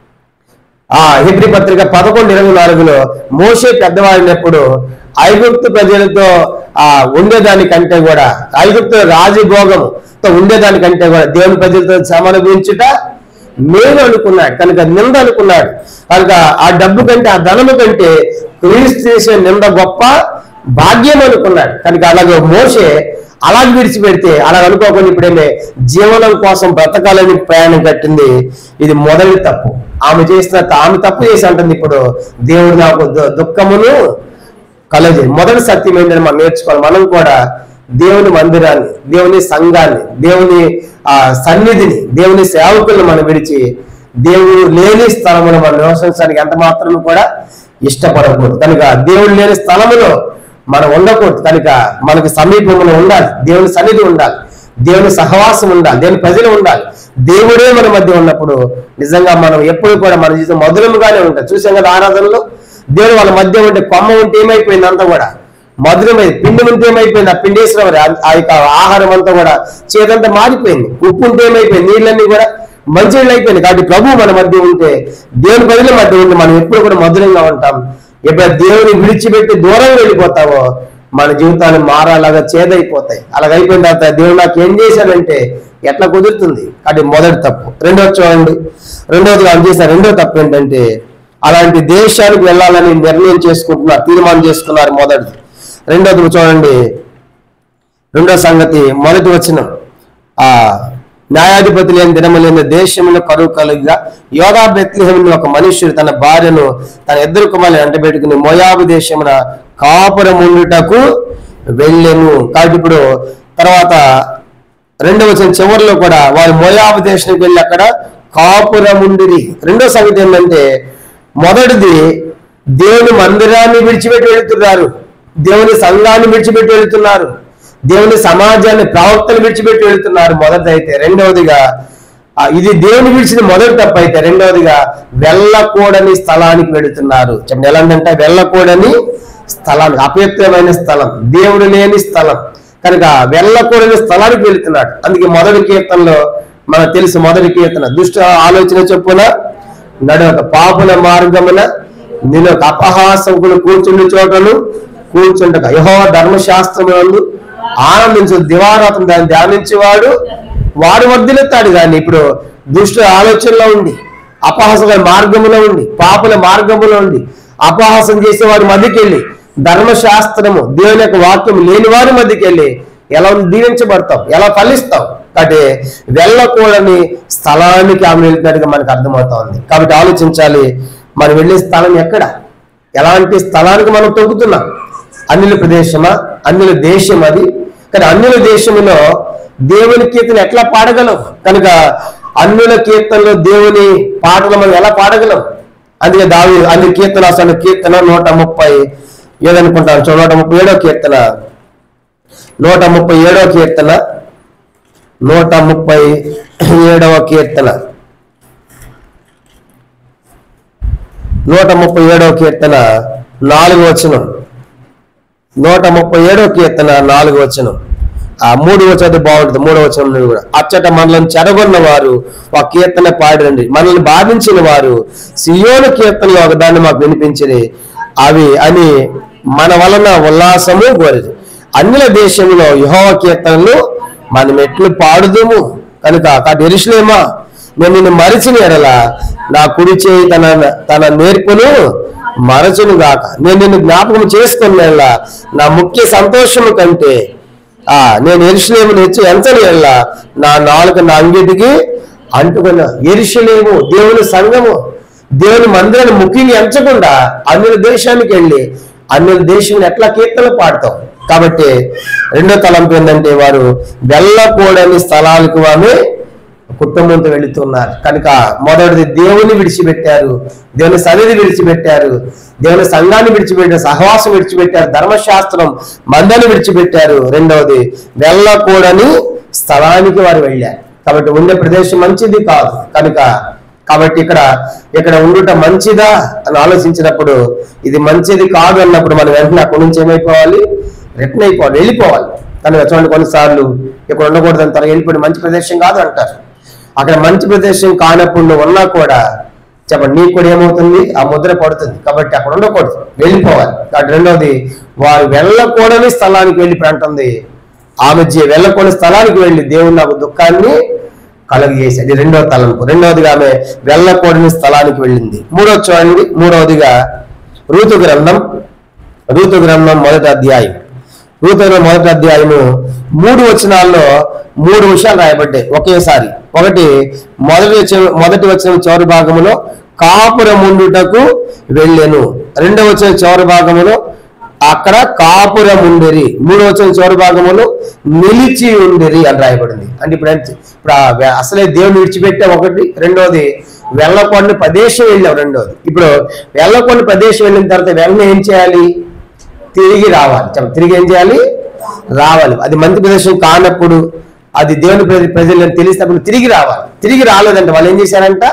ఆ హిబ్రి పత్రిక పదకొండు ఇరవై నాలుగులో మోసే పెద్దవాడినప్పుడు ఐగుప్తు ప్రజలతో ఆ ఉండేదానికంటే కూడా ఐగుప్తు రాజభోగంతో ఉండేదానికంటే కూడా దేవుని ప్రజలతో సమనుభవించుట మేలు అనుకున్నాడు కనుక నింద అనుకున్నాడు కనుక ఆ డబ్బు కంటే ఆ ధనము కంటే క్రీస్తు చేసే నింద గొప్ప భాగ్యం అనుకున్నాడు కనుక అలాగే మోసే అలాగే విడిచిపెడితే అలా అనుకోకుండా ఇప్పుడేమే జీవనం కోసం బ్రతకాలని ప్రయాణం కట్టింది ఇది మొదటి తప్పు ఆమె చేసిన ఆమె తప్పు చేసి అంటుంది ఇప్పుడు దేవుడు నాకు దు- దుఃఖమును కలజే మొదటి సత్యం ఏంటని మనం నేర్చుకోవాలి మనం కూడా దేవుని మందిరాన్ని దేవుని సంఘాన్ని దేవుని ఆ సన్నిధిని దేవుని సేవకులను మనం విడిచి దేవుడు లేని స్థలమును మనం నివసించడానికి ఎంత మాత్రం కూడా ఇష్టపడకూడదు కనుక దేవుడు లేని స్థలములో మనం ఉండకూడదు కనుక మనకి సమీపంలో ఉండాలి దేవుని సన్నిధి ఉండాలి దేవుని సహవాసం ఉండాలి దేవుని ప్రజలు ఉండాలి దేవుడే మన మధ్య ఉన్నప్పుడు నిజంగా మనం ఎప్పుడు కూడా మన జీవితం మధురముగానే ఉంటాం చూసాం కదా ఆరాధనలో దేవుడు వాళ్ళ మధ్య ఉంటే కొమ్మ ఉంటే ఏమైపోయింది అంతా కూడా మధురమై పిండి ఉంటే ఏమైపోయింది ఆ పిండేశ్వరం ఆ యొక్క ఆహారం అంతా కూడా చేదంతా మారిపోయింది ఉప్పు ఉంటే ఏమైపోయింది నీళ్ళన్నీ కూడా మంచి నీళ్ళు అయిపోయింది కాబట్టి ప్రభు మన మధ్య ఉంటే దేవుని ప్రజల మధ్య ఉంటే మనం ఎప్పుడు కూడా మధురంగా ఉంటాం ఎప్పుడు దేవుని విడిచిపెట్టి దూరం వెళ్ళిపోతావో మన జీవితాలు మారాలాగా చేదైపోతాయి అలాగ అయిపోయిన తర్వాత దేవుడు నాకు ఏం చేశాడంటే ఎట్లా కుదురుతుంది అది మొదటి తప్పు రెండోది చూడండి రెండోది వాళ్ళు చేసిన రెండో తప్పు ఏంటంటే అలాంటి దేశానికి వెళ్ళాలని నిర్ణయం చేసుకుంటున్నారు తీర్మానం చేసుకున్నారు మొదటిది రెండోది చూడండి రెండో సంగతి మొదటి వచ్చిన ఆ న్యాయాధిపతి లేని దినము లేని దేశంలో కరువు కలుగుగా యోగా బెత్లిహేముని ఒక మనుష్యుడు తన భార్యను తన ఇద్దరు కుమారుని అంటబెట్టుకుని మోయాబు దేశమున కాపురం ఉండుటకు వెళ్ళెను కాబట్టి ఇప్పుడు తర్వాత రెండవ వచ్చిన చివరిలో కూడా వారు మోయాబు దేశానికి వెళ్ళి అక్కడ కాపురముండిరి రెండో సంగతి ఏంటంటే మొదటిది దేవుని మందిరాన్ని విడిచిపెట్టి వెళుతున్నారు దేవుని సంఘాన్ని విడిచిపెట్టి వెళుతున్నారు దేవుని సమాజాన్ని ప్రవక్తలు విడిచిపెట్టి వెళుతున్నారు మొదటిది అయితే రెండవదిగా ఆ, ఇది దేవుని విడిచిన మొదటి తప్పు అయితే రెండవదిగా వెళ్ళకూడని స్థలానికి వెళుతున్నారు చెప్పండి ఎలాంటంటే వెళ్ళకూడని స్థలానికి అపవిత్రమైన స్థలం దేవుడు లేని స్థలం కనుక వెళ్ళకూడని స్థలానికి వెళుతున్నాడు అందుకే మొదటి కీర్తనలో మనకు తెలుసు మొదటి కీర్తన దుష్ట ఆలోచన చొప్పున నడవక పాపుల మార్గమున నేను ఒక అపహాసకులు కూర్చుండి చోటను కూర్చుండక యహో ధర్మశాస్త్రములందు ఆనందించు దివారాత్రం దాన్ని ధ్యానించేవాడు వాడు వర్ధిల్లుతాడు కానీ ఇప్పుడు దుష్ట ఆలోచనలో ఉండి అపహాసమైన మార్గములో ఉండి పాపుల మార్గములో ఉండి అపహాసం చేసేవాడి మధ్యకి వెళ్ళి ధర్మశాస్త్రము దేవుని యొక్క వాక్యం లేని వారి మధ్యకి వెళ్ళి ఎలా దీవించబడతాం ఎలా ఫలిస్తాం కాబట్టి వెళ్ళకూడని స్థలానికి ఆమె వెళ్తున్నట్టుగా మనకు అర్థమవుతా ఉంది కాబట్టి ఆలోచించాలి మనం వెళ్ళే స్థలం ఎక్కడ ఎలాంటి స్థలానికి మనం తొక్కుతున్నాం అన్యుల ప్రదేశమా అన్యుల దేశం అది కానీ అన్యుల దేశంలో దేవుని కీర్తన ఎట్లా పాడగలం కనుక అన్యుల కీర్తనలో దేవుని పాటలు మనం ఎలా పాడగలం అందుకే దావి అన్ని కీర్తన అసలు కీర్తన నూట ముప్పై ఏదనుకుంటాను చూడ నూట ముప్పై ఏడో కీర్తన నూట ముప్పై ఏడో కీర్తన నూట ముప్పై ఏడవ కీర్తన నూట ముప్పై ఏడవ కీర్తన నాలుగు వచనం నూట ముప్పై ఏడవ కీర్తన నాలుగు వచనం ఆ మూడు వచ్చేది బాగుంటుంది మూడో వచనం నుండి కూడా అచ్చట మనల్ని చెరగొన్న వారు ఒక కీర్తన పాడిరండి మనల్ని బాధించిన వారు సియోను కీర్తనలో ఒక దాన్ని మాకు వినిపించింది అవి అని మన వలన ఉల్లాసము కోరిది అన్యుల దేశంలో యహోవ కీర్తనలు మనం ఎట్లు పాడుదుము కనుక కాదు ఎరుసలేమా నేను నిన్ను మరిచిన ఎడల నా కుడి చేయి తన తన నేర్పును మరచును గాక నేను నిన్ను జ్ఞాపకం చేసుకున్న ఎడల నా ముఖ్య సంతోషము కంటే ఆ నేను ఎరుసలేమును హెచ్చు ఎంచని ఎడల నా నాలుక నా అంగిటికి అంటుకున్న ఎరుసలేము దేవుని సంఘము దేవుని మందిరాన్ని ముఖ్యంగా ఎంచకుండా అన్యుల దేశానికి వెళ్ళి అన్యుల దేశంలో ఎట్లా కీర్తనలు పాడతాం కాబట్టి రెండో తలంపు ఏంటంటే వారు వెళ్ళకూడని స్థలాలకు వారు కుటుంబంతో వెళుతున్నారు కనుక మొదటిది దేవుని విడిచిపెట్టారు దేవుని సన్నిధి విడిచిపెట్టారు దేవుని సంఘాన్ని విడిచిపెట్టారు సహవాసం విడిచిపెట్టారు ధర్మశాస్త్రం మందని విడిచిపెట్టారు రెండవది వెళ్ళకూడని స్థలానికి వారు వెళ్ళారు కాబట్టి ఉండే ప్రదేశం మంచిది కాదు కనుక కాబట్టి ఇక్కడ ఇక్కడ ఉండుట మంచిదా అని ఆలోచించినప్పుడు ఇది మంచిది కాదు అన్నప్పుడు మనం వెంటనే అక్కడి నుంచి ఏమైపోవాలి రిటర్న్ అయిపోవాలి వెళ్ళిపోవాలి కనుక చూడండి కొన్నిసార్లు ఇక్కడ ఉండకూడదని త్వరగా వెళ్ళిపోయి మంచి ప్రదేశం కాదు అంటారు అక్కడ మంచి ప్రదేశం కానప్పుడు నువ్వు ఉన్నా కూడా చెప్పండి నీకు కూడా ఏమవుతుంది ఆ ముద్ర పడుతుంది కాబట్టి అక్కడ ఉండకూడదు వెళ్ళిపోవాలి కాబట్టి రెండవది వారు వెళ్ళకూడని స్థలానికి వెళ్ళి అంటుంది ఆమె జీ- వెళ్ళకూడని స్థలానికి వెళ్ళి దేవుడు నాకు దుఃఖాన్ని కలుగజేసి అది రెండవ తలంపు రెండవదిగా ఆమె వెళ్ళకూడని స్థలానికి వెళ్ళింది మూడవది చూడండి మూడవదిగా ఋతు గ్రంథం ఋతు గ్రంథం మొదటి అధ్యాయం ఋతు గ్రంథం మొదటి అధ్యాయము మూడు వచనాల్లో మూడు విషయాలు రాయబడ్డాయి ఒకేసారి ఒకటి మొదటి వచనం మొదటి వచ్చిన చివరి భాగములో కాపురముండుటకు వెళ్ళెను రెండవ వచ్చిన చివరి భాగములో అక్కడ కాపురముండిరి మూడో వచ్చిన చివరి భాగములో నిలిచి ఉండిరి అని రాయబడింది అంటే ఇప్పుడు ఏంటి? ఇప్పుడు ఆ వె- అసలే దేవుని విడిచిపెట్టాం ఒకటి రెండోది వెళ్ళకుండా ప్రదేశం వెళ్ళాం రెండోది ఇప్పుడు వెళ్ళకుండా ప్రదేశం వెళ్ళిన తర్వాత వెంటనే ఏం చేయాలి తిరిగి రావాలి చెప్ప తిరిగి ఏం చేయాలి రావాలి అది మంచి ప్రదేశం కానప్పుడు అది దేవుని ప్ర- ప్రజలను తెలిసినప్పుడు తిరిగి రావాలి తిరిగి రాలేదంట వాళ్ళు ఏం చేశారంట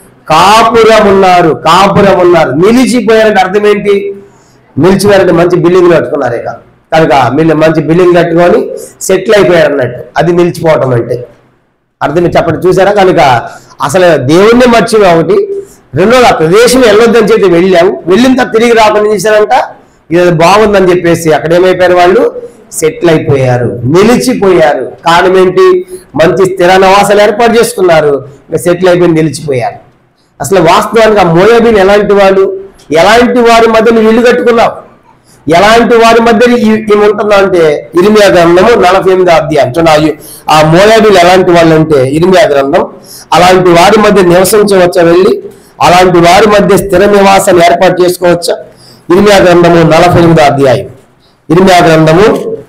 కాపురం ఉన్నారు కాపురం ఉన్నారు నిలిచిపోయారంటే అర్థం ఏంటి నిలిచిపోయారంటే మంచి బిల్డింగ్ కట్టుకున్నారు ఇక కనుక వీళ్ళు మంచి బిల్డింగ్ కట్టుకొని సెటిల్ అయిపోయారు అన్నట్టు అది నిలిచిపోవటం అంటే అర్థం చెప్పండి చూసారా కనుక అసలు దేవుణ్ణి మర్చిపోయి ఒకటి రెండోది ఆ ప్రదేశం వెళ్ళొద్దని చెప్పి వెళ్ళాం వెళ్ళిన తర్వాత తిరిగి రాకుండా ఏం చేశారంట ఇది బాగుందని చెప్పేసి అక్కడ ఏమైపోయారు వాళ్ళు సెటిల్ అయిపోయారు నిలిచిపోయారు కారణం ఏంటి మంచి స్థిర నివాసాలు ఏర్పాటు చేసుకున్నారు ఇంకా సెటిల్ అయిపోయి నిలిచిపోయారు అసలు వాస్తవానికి ఆ మోయాబీన్ ఎలాంటి వాడు ఎలాంటి వారి మధ్య నువ్వు ఇల్లు కట్టుకున్నావు ఎలాంటి వారి మధ్య ఈ- ఈమె ఉంటుందా అంటే ఇరిమియా గ్రంథము నలభై ఎనిమిది అధ్యాయం చూడండి ఆ యు- ఆ మోయాబీలు ఎలాంటి వాళ్ళు అంటే ఇరిమియా గ్రంథం అలాంటి వారి మధ్య నివసించవచ్చా వెళ్ళి అలాంటి వారి మధ్య స్థిర నివాసాన్ని ఏర్పాటు చేసుకోవచ్చా ఇరిమియా గ్రంథము నలభై ఎనిమిదో అధ్యాయం ఇరిమియా గ్రంథము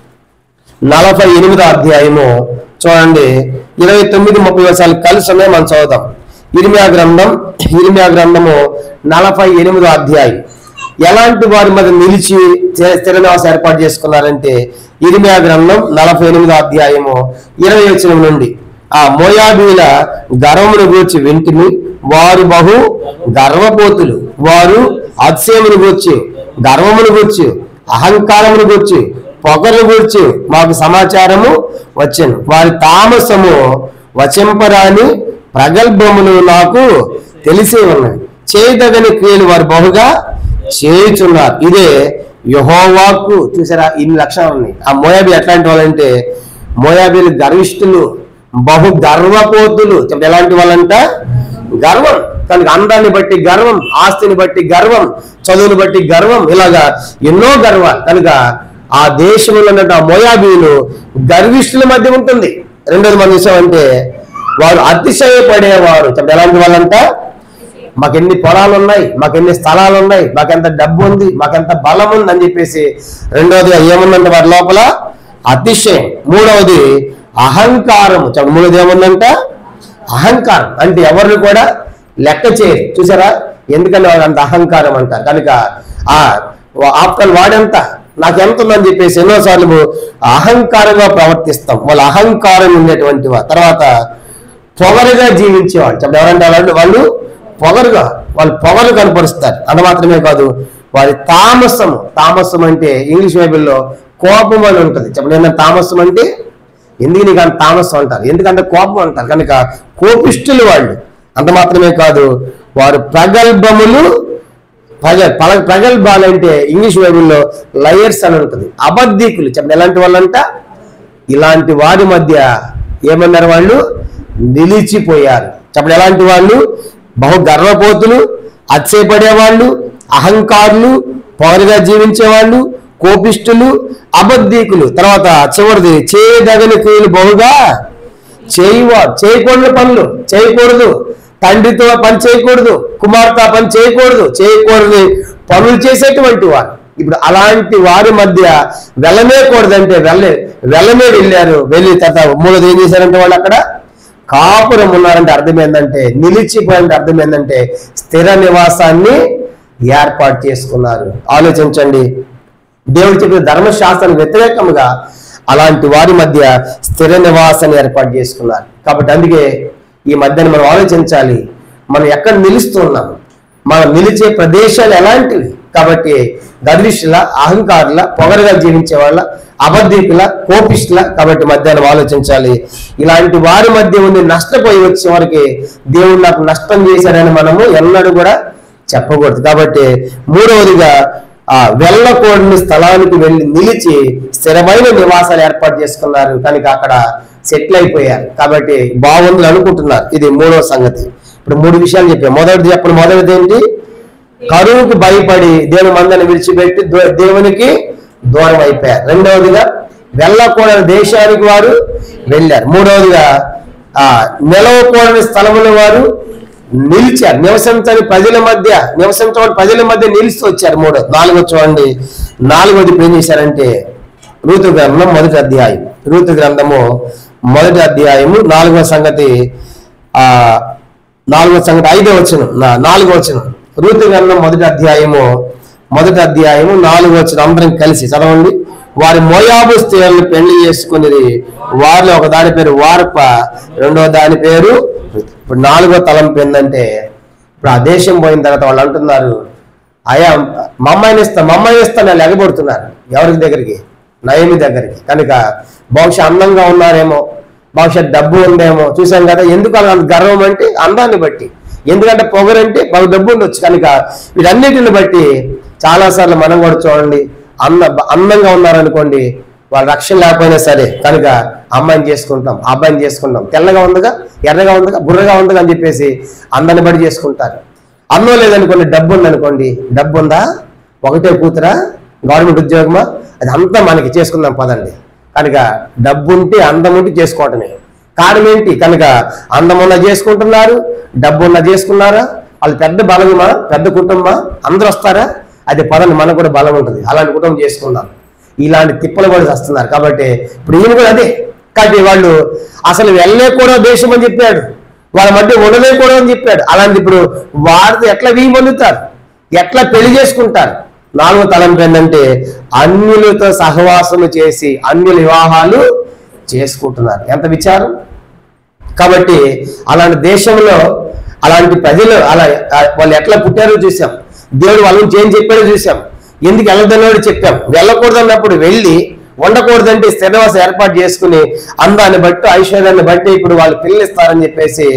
నలభై ఎనిమిదో అధ్యాయము చూడండి ఇరవై తొమ్మిది ముప్పై వర్షాలు కలిసి ఉన్నాయి మనం చదువుదాం ఇరిమియా గ్రంథం ఇరిమియా గ్రంథము నలభై ఎనిమిదో అధ్యాయం ఎలాంటి వారి మీద నిలిచి స్థిర- స్థిర నివాసం ఏర్పాటు చేసుకున్నారంటే ఇరిమియా గ్రంథం నలభై ఎనిమిదో అధ్యాయము ఇరవై వచనం నుండి ఆ మోయాబీల గర్వమును గూర్చి వింటిని వారు బహు గర్వపోతులు వారు అతిశయమును గూర్చి గర్వమును గూర్చి అహంకారమును గూర్చి పొగరు గూర్చి మాకు సమాచారము వచ్చాను వారి తామసము వచింపరాని ప్రగల్భములు నాకు తెలిసే ఉన్నాయి చేయదగని క్రియలు వారు బహుగా చేయుచున్నారు ఇదే యహోవాకు చూసారా ఇన్ని లక్షణాలు ఉన్నాయి ఆ మోయాబి ఎట్లాంటి వాళ్ళంటే మోయాబీలు గర్విష్ఠులు బహు గర్వపోతులు చెప్పండి ఎలాంటి వాళ్ళంట గర్వం కనుక అందాన్ని బట్టి గర్వం ఆస్తిని బట్టి గర్వం చదువుని బట్టి గర్వం ఇలాగా ఎన్నో గర్వాలు కనుక ఆ దేశంలో ఉన్న ఆ మోయాబీలు గర్విష్ఠుల మధ్య ఉంటుంది రెండోది మన విషయం అంటే వారు అతిశయపడేవారు చెప్పండి ఎలాంటి వాళ్ళంట మాకెన్ని పొలాలు ఉన్నాయి మాకెన్ని స్థలాలు ఉన్నాయి మాకెంత డబ్బు ఉంది మాకెంత బలం ఉంది అని చెప్పేసి రెండవది ఏముందంటే వారి లోపల అతిశయం మూడవది అహంకారం చెప్పండి మూడవది ఏముందంట అహంకారం అంటే ఎవరిని కూడా లెక్క చేయరు చూసారా ఎందుకని వాడు అంత అహంకారం అంట కనుక ఆ ఆఫ్టర్ వాడెంత నాకు ఎంత ఉందని చెప్పేసి ఎన్నోసార్లు అహంకారంగా ప్రవర్తిస్తాం వాళ్ళ అహంకారం ఉండేటువంటి వా- తర్వాత పొగరుగా జీవించేవాళ్ళు చెప్పండి ఎవరంటే వాళ్ళు వాళ్ళు పొగరుగా వాళ్ళు పొగరు కనపరుస్తారు అంత మాత్రమే కాదు వారి తామసము తామసం అంటే ఇంగ్లీష్ బైబిల్లో కోపం అని ఉంటుంది చెప్పండి ఏంటంటే తామసం అంటే ఎందుకు నీకు అంత తామసం అంటారు ఎందుకంటే కోపం అంటారు కనుక కోపిష్ఠులు వాళ్ళు అంత మాత్రమే కాదు వారు ప్రగల్భములు ప్రగ పల ప్రగల్భాలు అంటే ఇంగ్లీష్ బైబిల్లో లయర్స్ అని ఉంటుంది అబద్ధికులు చెప్పండి ఎలాంటి వాళ్ళంట ఇలాంటి వారి మధ్య ఏమన్నారు వాళ్ళు నిలిచిపోయారు చెప్పండి ఎలాంటి వాళ్ళు బహు గర్వపోతులు అతిశయపడేవాళ్ళు అహంకారులు పౌరుగా జీవించేవాళ్ళు కోపిష్ఠులు అబద్ధీకులు తర్వాత చివరిది చేయదగని క్రియలు బహుగా చేయవారు చేయకూడని పనులు చేయకూడదు తండ్రితో పని చేయకూడదు కుమార్తె ఆ పని చేయకూడదు చేయకూడదు పనులు చేసేటువంటి వారు ఇప్పుడు అలాంటి వారి మధ్య వెళ్ళనే కూడదంటే వెళ్ళే వెళ్ళనే వెళ్ళారు వెళ్ళి తర్వాత మూడోది ఏం చేశారంటే వాళ్ళు అక్కడ కాపురం ఉన్నారంటే అర్థం ఏంటంటే నిలిచిపోయారంటే అర్థం ఏంటంటే స్థిర నివాసాన్ని ఏర్పాటు చేసుకున్నారు ఆలోచించండి దేవుడు చెప్పిన ధర్మశాస్త్రానికి వ్యతిరేకముగా అలాంటి వారి మధ్య స్థిర నివాసాన్ని ఏర్పాటు చేసుకున్నారు కాబట్టి అందుకే ఈ మధ్యన మనం ఆలోచించాలి మనం ఎక్కడ నిలుస్తున్నాం మనం నిలిచే ప్రదేశాలు ఎలాంటివి కాబట్టి గర్విష్ఠుల అహంకారుల పొగరుగా జీవించే వాళ్ళ అబద్ధికుల కోపిష్ఠుల కాబట్టి మధ్యాహ్నం ఆలోచించాలి ఇలాంటి వారి మధ్య ఉండి నష్టపోయి వచ్చే వారికి దేవుడు నాకు నష్టం చేశారని మనము ఎన్నడూ కూడా చెప్పకూడదు కాబట్టి మూడవదిగా ఆ వెళ్ళకూడని స్థలానికి వెళ్ళి నిలిచి స్థిరమైన నివాసాలు ఏర్పాటు చేసుకున్నారు కనుక అక్కడ సెటిల్ అయిపోయారు కాబట్టి బాగుంది అనుకుంటున్నారు ఇది మూడవ సంగతి ఇప్పుడు మూడు విషయాలు చెప్పాను మొదటిది చెప్పండి మొదటిది ఏంటి కరువుకు భయపడి దేవుని మందని విడిచిపెట్టి దో- దేవునికి దూరం అయిపోయారు రెండవదిగా వెళ్ళకూడని దేశానికి వారు వెళ్ళారు మూడవదిగా ఆ నిలవకూడని స్థలముల వారు నిలిచారు నివసించని ప్రజల మధ్య నివసించని ప్రజల మధ్య నిలిచి వచ్చారు మూడో నాలుగో చూడండి నాలుగోది ఇప్పుడు ఏం చేశారంటే రూతు గ్రంథం మొదటి అధ్యాయం రూతు గ్రంథము మొదటి అధ్యాయము నాలుగో సంగతి ఆ నాలుగో సంగతి ఐదో వచ్చిన నాలుగో వచ్చిన రూతు గ్రంథం మొదటి అధ్యాయము మొదటి అధ్యాయము నాలుగో వచ్చిన అందరం కలిసి చదవండి వారి మోయాబు స్త్రీలను పెళ్లి చేసుకునేది వారిలో ఒక దాని పేరు వార్ప రెండో దాని పేరు రుతు. ఇప్పుడు నాలుగో తలంపు ఏంటంటే ఇప్పుడు ఆ దేశం పోయిన తర్వాత వాళ్ళు అంటున్నారు అయా మా అమ్మాయిని ఇస్తా మా అమ్మాయిని ఇస్తాను వాళ్ళు ఎగబడుతున్నారు ఎవరికి దగ్గరికి నయమి దగ్గరికి కనుక బహుశా అందంగా ఉన్నారేమో బహుశా డబ్బు ఉందేమో చూసాం కదా ఎందుకు అలా అంత గర్వం అంటే అందాన్ని బట్టి ఎందుకంటే పొగరంటే బహు డబ్బు ఉండొచ్చు కనుక వీటన్నిటిని బట్టి చాలాసార్లు మనం కూడా చూడండి అంద అందంగా ఉన్నారనుకోండి వాళ్ళ రక్షణ లేకపోయినా సరే కనుక అమ్మాయిని చేసుకుంటాం ఆ అబ్బాయిని చేసుకుంటాం తెల్లగా ఉందిగా ఎర్రగా ఉందిగా బుర్రగా ఉందిగా అని చెప్పేసి అందాన్ని బట్టి చేసుకుంటారు అన్నం లేదనుకోండి డబ్బు ఉందనుకోండి డబ్బు ఉందా ఒకటే కూతురా గవర్నమెంట్ ఉద్యోగమా అది అంతా మనకి చేసుకుందాం పదండి కనుక డబ్బు ఉంటే అందం ఉంటే చేసుకోవటమే కారణం ఏంటి కనుక అందం ఉన్న చేసుకుంటున్నారు డబ్బు ఉన్న చేసుకున్నారా వాళ్ళు పెద్ద బలమా పెద్ద కుటుంబమా అందరూ వస్తారా అది పదండి మనకు కూడా బలం ఉంటుంది అలాంటి కుటుంబం చేసుకుందాం ఇలాంటి తిప్పలు కూడా వస్తున్నారు కాబట్టి ఇప్పుడు ఈయన కూడా అదే కాబట్టి వాళ్ళు అసలు వెళ్ళే కూడా దేశం అని చెప్పాడు వాళ్ళ మధ్య ఉండలే కూడా అని చెప్పాడు అలాంటి ఇప్పుడు వారితో ఎట్లా వీగి పొందుతారు ఎట్లా పెళ్లి చేసుకుంటారు నాలుగో తలంపు ఏంటంటే అన్యులతో సహవాసము చేసి అన్యుల వివాహాలు చేసుకుంటున్నారు ఎంత విచారం కాబట్టి అలాంటి దేశంలో అలాంటి ప్రజలు అలా ఆ, వాళ్ళు ఎట్లా పుట్టారో చూసాం దేవుడు వాళ్ళ గురించి ఏం చెప్పాడో చూసాం ఎందుకు వెళ్ళదన్నాడు చెప్పాం వెళ్ళకూడదు అన్నప్పుడు వెళ్ళి ఉండకూడదంటే స్థిరవాసం ఏర్పాటు చేసుకుని అందాన్ని బట్టి ఐశ్వర్యాన్ని బట్టి ఇప్పుడు వాళ్ళు పిల్లలు ఇస్తారని చెప్పేసి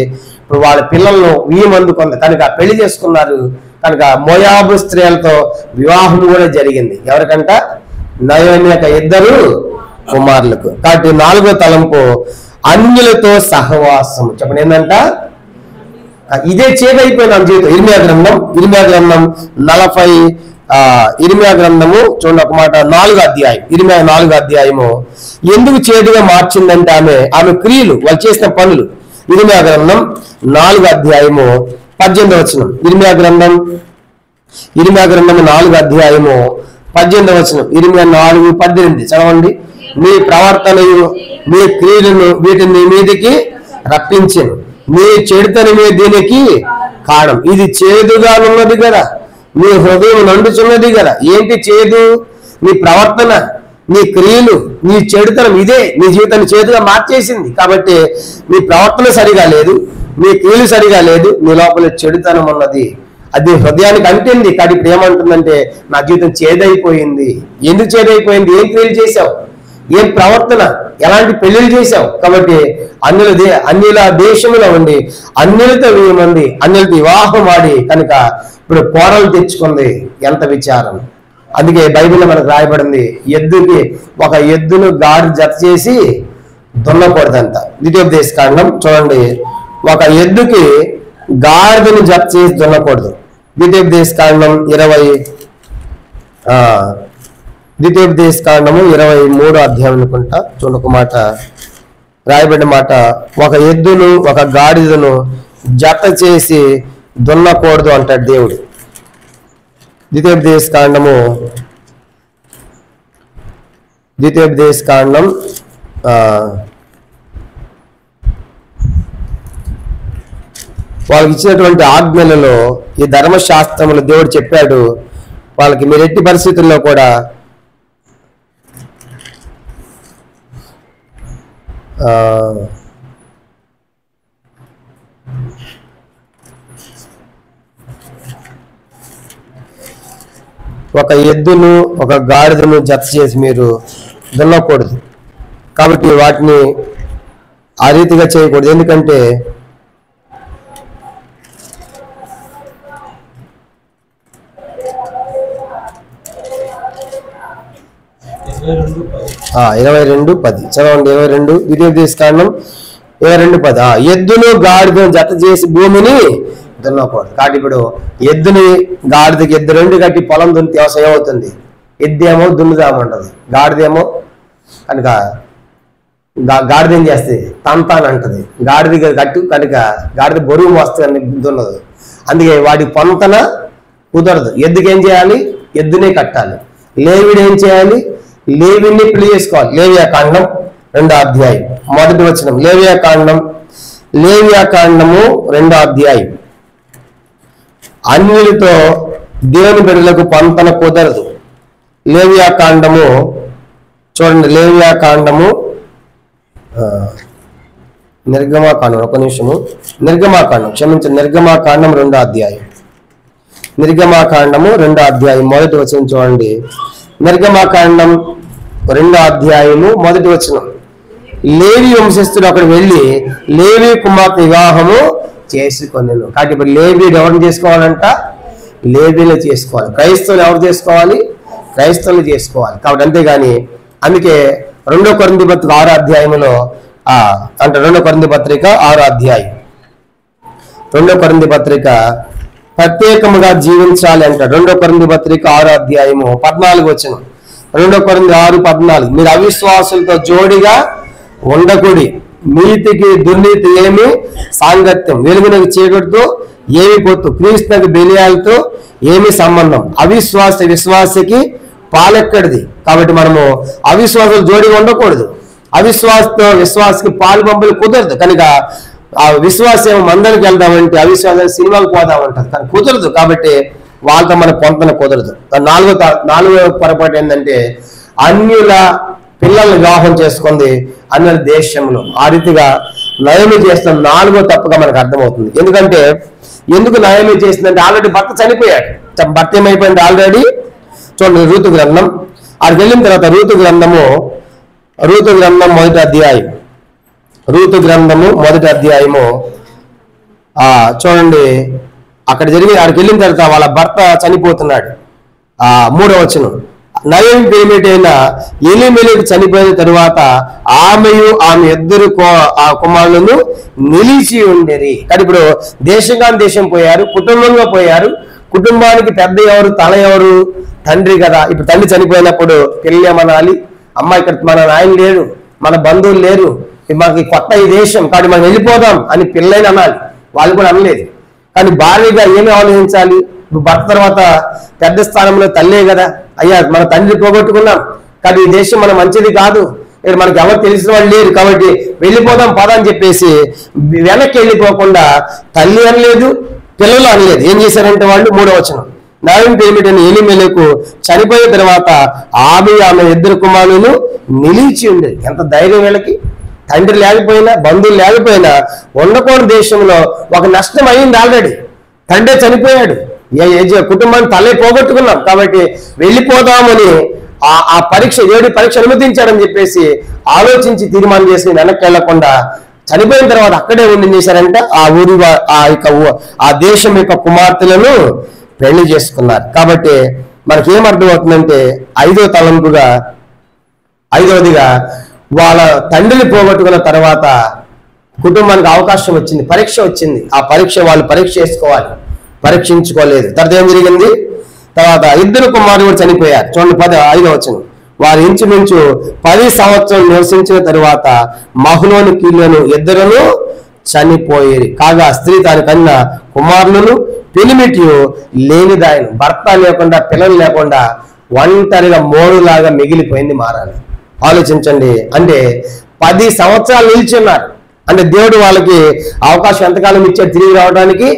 ఇప్పుడు వాళ్ళ పిల్లలను ఈ మందు కొంది కనుక పెళ్లి చేసుకున్నారు కనుక మోయాబు స్త్రీలతో వివాహం కూడా జరిగింది ఎవరికంట నయోమి యొక్క ఇద్దరు కుమారులకు కాబట్టి నాలుగో తలంపు అన్యులతో సహవాసం చెప్పండి ఏంటంట ఆ, ఇదే చేదైపోయిన నా జీవితం ఇరిమియా గ్రంథం ఇరిమియా గ్రంథం నలభై ఆ ఇరిమియా గ్రంథము చూడండి ఒక మాట నాలుగు అధ్యాయం ఇరిమియా నాలుగు అధ్యాయము ఎందుకు చేదుగా మార్చిందంటే ఆమె ఆమె క్రియలు వాళ్ళు చేసిన పనులు ఇరిమియా గ్రంథం నాలుగు అధ్యాయము పద్దెనిమిది వచనం ఇరిమియా గ్రంథం ఇరిమియా గ్రంథము నాలుగు అధ్యాయము పద్దెనిమిది వచనం ఇరిమియా నాలుగు పద్దెనిమిది చదవండి మీ ప్రవర్తనయు మీ క్రియలను వీటిని మీ మీదికి రప్పించాను మీ చెడుతనమే దీనికి కారణం ఇది చేదుగా ఉన్నది కదా మీ హృదయం నండుచున్నది కదా ఏంటి చేదు నీ ప్రవర్తన నీ క్రియలు నీ చెడుతనం ఇదే నీ జీవితాన్ని చేదుగా మార్చేసింది కాబట్టి నీ ప్రవర్తన సరిగా లేదు నీ క్రియలు సరిగా లేదు నీ లోపల చెడుతనం ఉన్నది అది హృదయానికి అంటింది కానీ ఇప్పుడు ఏమంటుందంటే నా జీవితం చేదైపోయింది ఎందుకు చేదైపోయింది ఏం క్రియలు చేశావు ఏం ప్రవర్తన ఎలాంటి పెళ్లిళ్ళు చేశావు కాబట్టి అన్యుల దే అన్యుల దేశంలో ఉండి అన్యులతో వెయ్యి మంది అన్యులతో వివాహం ఆడి కనుక ఇప్పుడు కోరలు తెచ్చుకుంది ఎంత విచారం అందుకే బైబిల్లో మనకు రాయబడింది ఎద్దుకి ఒక ఎద్దును గాడి జత చేసి దున్నకూడదంట ద్వితీయోపదేశ కాండం చూడండి ఒక ఎద్దుకి గాడిదని జత చేసి దున్నకూడదు ద్వితీయోపదేశ కాండం ఇరవై ఆ, ద్వితీయోపదేశ కాండము ఇరవై మూడో అధ్యాయం అనుకుంటా చూడొక మాట రాయబడిన మాట ఒక ఎద్దును ఒక గాడిదను జత చేసి దున్నకూడదు అంటాడు దేవుడు ద్వితీయోపదేశ కాండము ద్వితీయోపదేశ కాండం ఆ, వాళ్ళకి ఇచ్చినటువంటి ఆజ్ఞలలో ఈ ధర్మశాస్త్రములు దేవుడు చెప్పాడు వాళ్ళకి మీరు ఎట్టి పరిస్థితుల్లో కూడా ఆ, ఒక ఎద్దును ఒక గాడిదను జత చేసి మీరు దున్నకూడదు కాబట్టి వాటిని ఆ రీతిగా చేయకూడదు ఎందుకంటే
ఇరవై రెండు పది.
ఆ, ఇరవై రెండు పది చదవండి ఇరవై రెండు విద్యోపదేశ కాండం ఇరవై రెండు పది ఆ, ఎద్దును గాడిదను జత చేసి భూమిని దున్నకూడదు కాబట్టి ఇప్పుడు ఎద్దుని గాడిదకి ఎద్దు రెండు కట్టి పొలం దున్నితే వ్యవసాయం ఏమవుతుంది ఎద్దేమో దున్నుదామంటది గాడిదేమో కనుక గా- గాడిద ఏం చేస్తుంది తంతాన్ అంటది గాడిద కట్టు కనుక గాడిద బరువు మోస్తుంది దున్నదు అందుకే వాడి పొంతన కుదరదు ఎద్దుకి ఏం చేయాలి ఎద్దునే కట్టాలి లేవిడు ఏం చేయాలి లేవిని పెళ్లి చేసుకోవాలి లేవియా కాండం రెండో అధ్యాయం మొదటి వచనం లేవియా కాండం లేవియా కాండము రెండో అధ్యాయం అన్యులతో దేవుని బిడ్డలకు పంతన కుదరదు లేవియా కాండము చూడండి లేవియా కాండము ఆ, నిర్గమాకాండం ఒక నిమిషము నిర్గమాకాండం క్షమించండి నిర్గమాకాండం రెండో అధ్యాయం నిర్గమాకాండము రెండో అధ్యాయం మొదటి వచనం చూడండి నిర్గమాకాండం రెండో అధ్యాయము మొదటి వచనం లేవి వంశస్థుడు అక్కడ వెళ్ళి లేవి కుమార్తె వివాహము చేసుకొనెను కాబట్టి ఇప్పుడు లేవీడు ఎవరిని చేసుకోవాలంట లేవీలు చేసుకోవాలి క్రైస్తవులు ఎవరు చేసుకోవాలి క్రైస్తవులు చేసుకోవాలి కాబట్టి అంతేగాని అందుకే రెండో కొరింది పత్రిక ఆరో అధ్యాయంలో ఆ అంటే రెండో కొరింది పత్రిక ఆరో అధ్యాయం రెండో కొరింది పత్రిక ప్రత్యేకముగా జీవించాలి అంటాడు రెండో కొరింది పత్రిక ఆరో అధ్యాయము పద్నాలుగు వచ్చిన రెండో కొరింది ఆరు పద్నాలుగు మీరు అవిశ్వాసులతో జోడిగా ఉండకూడి నీతికి దుర్నీతి ఏమి సాంగత్యం వెలుగునకు చీకటితో ఏమి పొత్తు క్రీస్తునకు బెలియాలతో ఏమి సంబంధం అవిశ్వాస విశ్వాసకి పాలెక్కడిది కాబట్టి మనము అవిశ్వాసాలు జోడిగా ఉండకూడదు అవిశ్వాసతో విశ్వాసకి పాలు పంపులు కుదరదు కనుక ఆ విశ్వాసం మందరికి వెళ్దామంటే అవిశ్వాసం సినిమాకి పోదామంటారు కానీ కుదరదు కాబట్టి వాళ్ళతో మన పొంతన కుదరదు ఆ నాలుగో తా- నాలుగో పొరపాటు ఏంటంటే అన్యుల పిల్లల్ని వివాహం చేసుకుంది అన్యుల దేశంలో ఆ రీతిగా నయమి చేస్తున్న నాలుగో తప్పుగా మనకు అర్థమవుతుంది ఎందుకంటే ఎందుకు నయమి చేసిందంటే ఆల్రెడీ భర్త చనిపోయాడు చ- భర్త ఏమైపోయింది ఆల్రెడీ చూడండి ఋతు గ్రంథం ఆడికి వెళ్ళిన తర్వాత ఋతు గ్రంథము ఋతు గ్రంథం మొదటి అధ్యాయం ఋతు గ్రంథము మొదటి అధ్యాయము ఆ చూడండి అక్కడ జరిగి అక్కడికి వెళ్ళిన తర్వాత వాళ్ళ భర్త చనిపోతున్నాడు ఆ మూడో వచనం నయం పేమిటి అయిన ఎలిమెలికి చనిపోయిన తరువాత ఆమెయు ఆమె ఇద్దరు కో- ఆ కుమారులను నిలిచి ఉండేది కానీ ఇప్పుడు దేశంగా దేశం పోయారు కుటుంబంగా పోయారు కుటుంబానికి పెద్ద ఎవరు తల ఎవరు తండ్రి కదా ఇప్పుడు తండ్రి చనిపోయినప్పుడు పెళ్ళి ఏమనాలి అమ్మ ఇక్కడ మన నాయన లేరు మన బంధువులు లేరు ఇది మనకి కొత్త ఈ దేశం కాబట్టి మనం వెళ్ళిపోదాం అని పిల్లైన అనాలి వాళ్ళు కూడా అనలేదు కానీ భార్యగా ఏమి ఆలోచించాలి ఇప్పుడు భర్త తర్వాత పెద్ద స్థానంలో తల్లే కదా అయ్యా మన తండ్రి పోగొట్టుకున్నాం కానీ ఈ దేశం మన మంచిది కాదు ఇక్కడ మనకి ఎవరు తెలిసిన వాళ్ళు లేరు కాబట్టి వెళ్ళిపోదాం పద అని చెప్పేసి వెనక్కి వెళ్ళిపోకుండా తల్లి అనలేదు పిల్లలు అనలేదు ఏం చేశారంటే వాళ్ళు మూడో వచనం నాయం పేమిటని ఎలిమెలకు చనిపోయిన తర్వాత ఆమె ఆమె ఇద్దరు కుమారులను నిలిచి ఉండేది ఎంత ధైర్యం వీళ్ళకి తండ్రి లేకపోయినా బంధువులు లేకపోయినా ఉండకూడని దేశంలో ఒక నష్టం అయింది ఆల్రెడీ తండ్రి చనిపోయాడు ఏ- ఏ- కుటుంబాన్ని తల్లి పోగొట్టుకున్నాం కాబట్టి వెళ్ళిపోదామని ఆ ఆ పరీక్ష ఏడు పరీక్ష అనుమతించాడని చెప్పేసి ఆలోచించి తీర్మానం చేసి వెనక్కి వెళ్లకుండా చనిపోయిన తర్వాత అక్కడే ఉండి ఏం చేశారంటే ఆ ఊరి వా- ఆ యొక్క ఊ- ఆ దేశం యొక్క కుమార్తెలను పెళ్లి చేసుకున్నారు కాబట్టి మనకి ఏం అర్థమవుతుందంటే ఐదో తలంపుగా ఐదవదిగా వాళ్ళ తండ్రిని పోగొట్టుకున్న తర్వాత కుటుంబానికి అవకాశం వచ్చింది పరీక్ష వచ్చింది ఆ పరీక్ష వాళ్ళు పరీక్ష చేసుకోవాలి పరీక్షించుకోలేదు తర్వాత ఏం జరిగింది తర్వాత ఇద్దరు కుమారులు కూడా చనిపోయారు చూడండి పది ఐదో వచ్చిన వారు ఇంచుమించు పది సంవత్సరం నివసించిన తరువాత మహులోని కీళ్ళను ఇద్దరును చనిపోయేది కాగా స్త్రీ దాని కన్నా కుమారులను పెనిమిటియు లేనిదాయను భర్త లేకుండా పిల్లలు లేకుండా ఒంటరిగా మోడులాగా మిగిలిపోయింది మారాలి ఆలోచించండి అంటే పది సంవత్సరాలు నిల్చున్నారు అంటే దేవుడు వాళ్ళకి అవకాశం ఎంతకాలం ఇచ్చాడు తిరిగి రావడానికి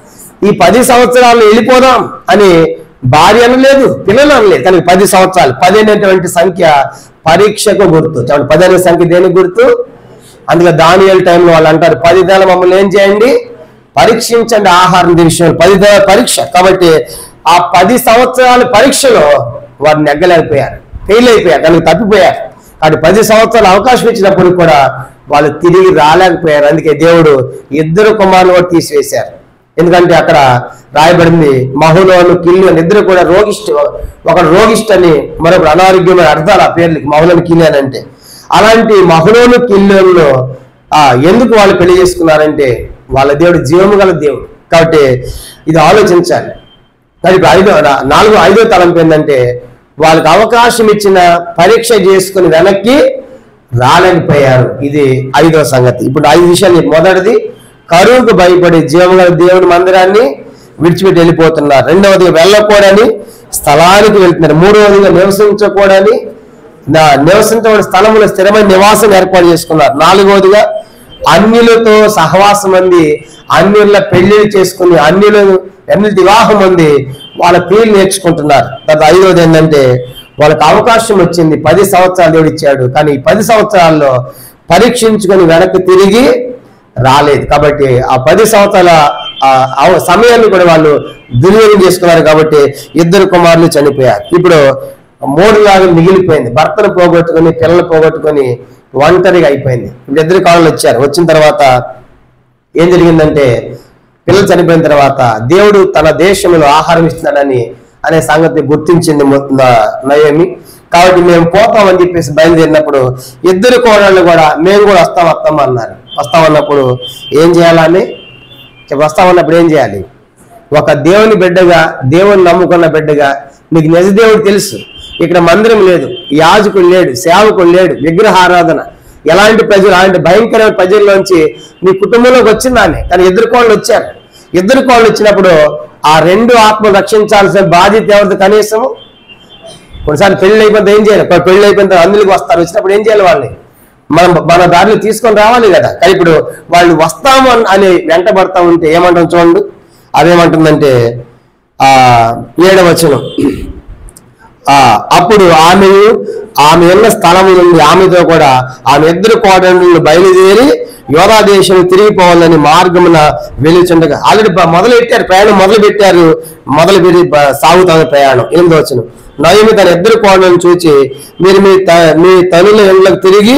ఈ పది సంవత్సరాలు వెళ్ళిపోదాం అని భార్య అనలేదు పిల్లలు అనలేదు కానీ పది సంవత్సరాలు పది అనేటువంటి సంఖ్య పరీక్షకు గుర్తు చూడండి పది అనే సంఖ్య దేనికి గుర్తు అందుకే దానియల్ టైంలో వాళ్ళు అంటారు పది నెలల మమ్మల్ని ఏం చేయండి పరీక్షించండి ఆహారం విషయం పది నెలల పరీక్ష కాబట్టి ఆ పది సంవత్సరాల పరీక్షలో వారు నెగ్గలేకపోయారు ఫెయిల్ అయిపోయారు దానికి తప్పిపోయారు కాబట్టి పది సంవత్సరాలు అవకాశం ఇచ్చినప్పుడు కూడా వాళ్ళు తిరిగి రాలేకపోయారు అందుకే దేవుడు ఇద్దరు కుమారులు కూడా తీసివేశారు ఎందుకంటే అక్కడ రాయబడింది మహులోను కిల్లు అని ఇద్దరు కూడా రోగిష్ట ఒకడు రోగిష్ట అని మరొకడు అనారోగ్యమైన అర్థాలు ఆ పేర్లకి మహులోను కిల్లు అని అంటే అలాంటి మహులోను కిల్లుల్లో ఆ ఎందుకు వాళ్ళు పెళ్లి చేసుకున్నారంటే వాళ్ళ దేవుడు జీవము గల దేవుడు కాబట్టి ఇది ఆలోచించాలి మరి ఇప్పుడు ఐదో రా- నాలుగో ఐదో తలంపు ఏంటంటే వాళ్ళకి అవకాశం ఇచ్చిన పరీక్ష చేసుకుని వెనక్కి రాలేకపోయారు ఇది ఐదో సంగతి ఇప్పుడు ఐదు విషయాలు చెప్పు. మొదటిది కరువుకు భయపడి జీవగల దేవుని మందిరాన్ని విడిచిపెట్టి వెళ్ళిపోతున్నారు రెండవదిగా వెళ్ళకూడని స్థలానికి వెళ్తున్నారు మూడవదిగా నివసించకూడని నా నివసించబడిన స్థలములో స్థిరమైన నివాసం ఏర్పాటు చేసుకున్నారు నాలుగవదిగా అన్యులతో సహవాసం అంది అన్యుల పెళ్లిళ్ళు చేసుకుని అన్యులు అన్యుల వివాహం అంది వాళ్ళ క్రియలు నేర్చుకుంటున్నారు తర్వాత ఐదవది ఏంటంటే వాళ్ళకి అవకాశం వచ్చింది పది సంవత్సరాలు దేవుడు ఇచ్చాడు కానీ ఈ పది సంవత్సరాల్లో పరీక్షించుకొని వెనక్కి తిరిగి రాలేదు కాబట్టి ఆ పది సంవత్సరాల ఆ అవ- సమయాన్ని కూడా వాళ్ళు దుర్వినియోగం చేసుకున్నారు కాబట్టి ఇద్దరు కుమారులు చనిపోయారు ఇప్పుడు మూడు లాగా మిగిలిపోయింది భర్తను పోగొట్టుకొని పిల్లలు పోగొట్టుకొని ఒంటరిగా అయిపోయింది ఇప్పుడు ఇద్దరు కాళ్ళు వచ్చారు వచ్చిన తర్వాత ఏం జరిగిందంటే పిల్లలు చనిపోయిన తర్వాత దేవుడు తన దేశంలో ఆహారం ఇస్తున్నాడని అనే సంగతి గుర్తించింది మొ- న- నయోమి కాబట్టి మేము పోతామని చెప్పేసి బయలుదేరినప్పుడు ఇద్దరు కోడళ్ళు కూడా మేము కూడా వస్తాం వస్తాం అన్నారు వస్తామన్నప్పుడు ఏం చేయాలని చెప్పి వస్తామన్నప్పుడు ఏం చేయాలి ఒక దేవుని బిడ్డగా దేవుని నమ్ముకున్న బిడ్డగా నీకు నిజ దేవుడు తెలుసు ఇక్కడ మందిరం లేదు యాజకుడు లేడు సేవకుడు లేడు విగ్రహారాధన ఎలాంటి ప్రజలు అలాంటి భయంకరమైన ప్రజల్లోంచి నీ కుటుంబంలోకి వచ్చిందాన్ని కానీ ఇద్దరు కోళ్ళు వచ్చారు ఇద్దరు కోళ్ళు వచ్చినప్పుడు ఆ రెండు ఆత్మలు రక్షించాల్సిన బాధ్యత ఎవరిది కనీసము కొన్నిసార్లు పెళ్లి అయిపోతే ఏం చేయాలి ఒక పెళ్లి అయిపోయిన తర్వాత అందులోకి వస్తారు వచ్చినప్పుడు ఏం చేయాలి వాళ్ళని మనం మన దారిలో తీసుకొని రావాలి కదా కానీ ఇప్పుడు వాళ్ళు వస్తాము అన్- అని వెంటబడతా ఉంటే ఏమంటాం చూడండి అదేమంటుందంటే ఆ ఏడవచనం ఆ అప్పుడు ఆమెయు ఆమె ఉన్న స్థలం నుండి ఆమెతో కూడా ఆమె ఇద్దరు కోడళ్ళు బయలుదేరి యోధా దేశం తిరిగిపోవాలని మార్గమున వెలుచుండగా ఆల్రెడీ మొదలు పెట్టారు ప్రయాణం మొదలు పెట్టారు మొదలు పెట్టి బ- సాగుతారు ప్రయాణం ఎనిమిది వచ్చిన నయమి తన ఇద్దరు కోడలను చూచి మీరు మీ త- మీ తల్లుల ఇళ్ళకు తిరిగి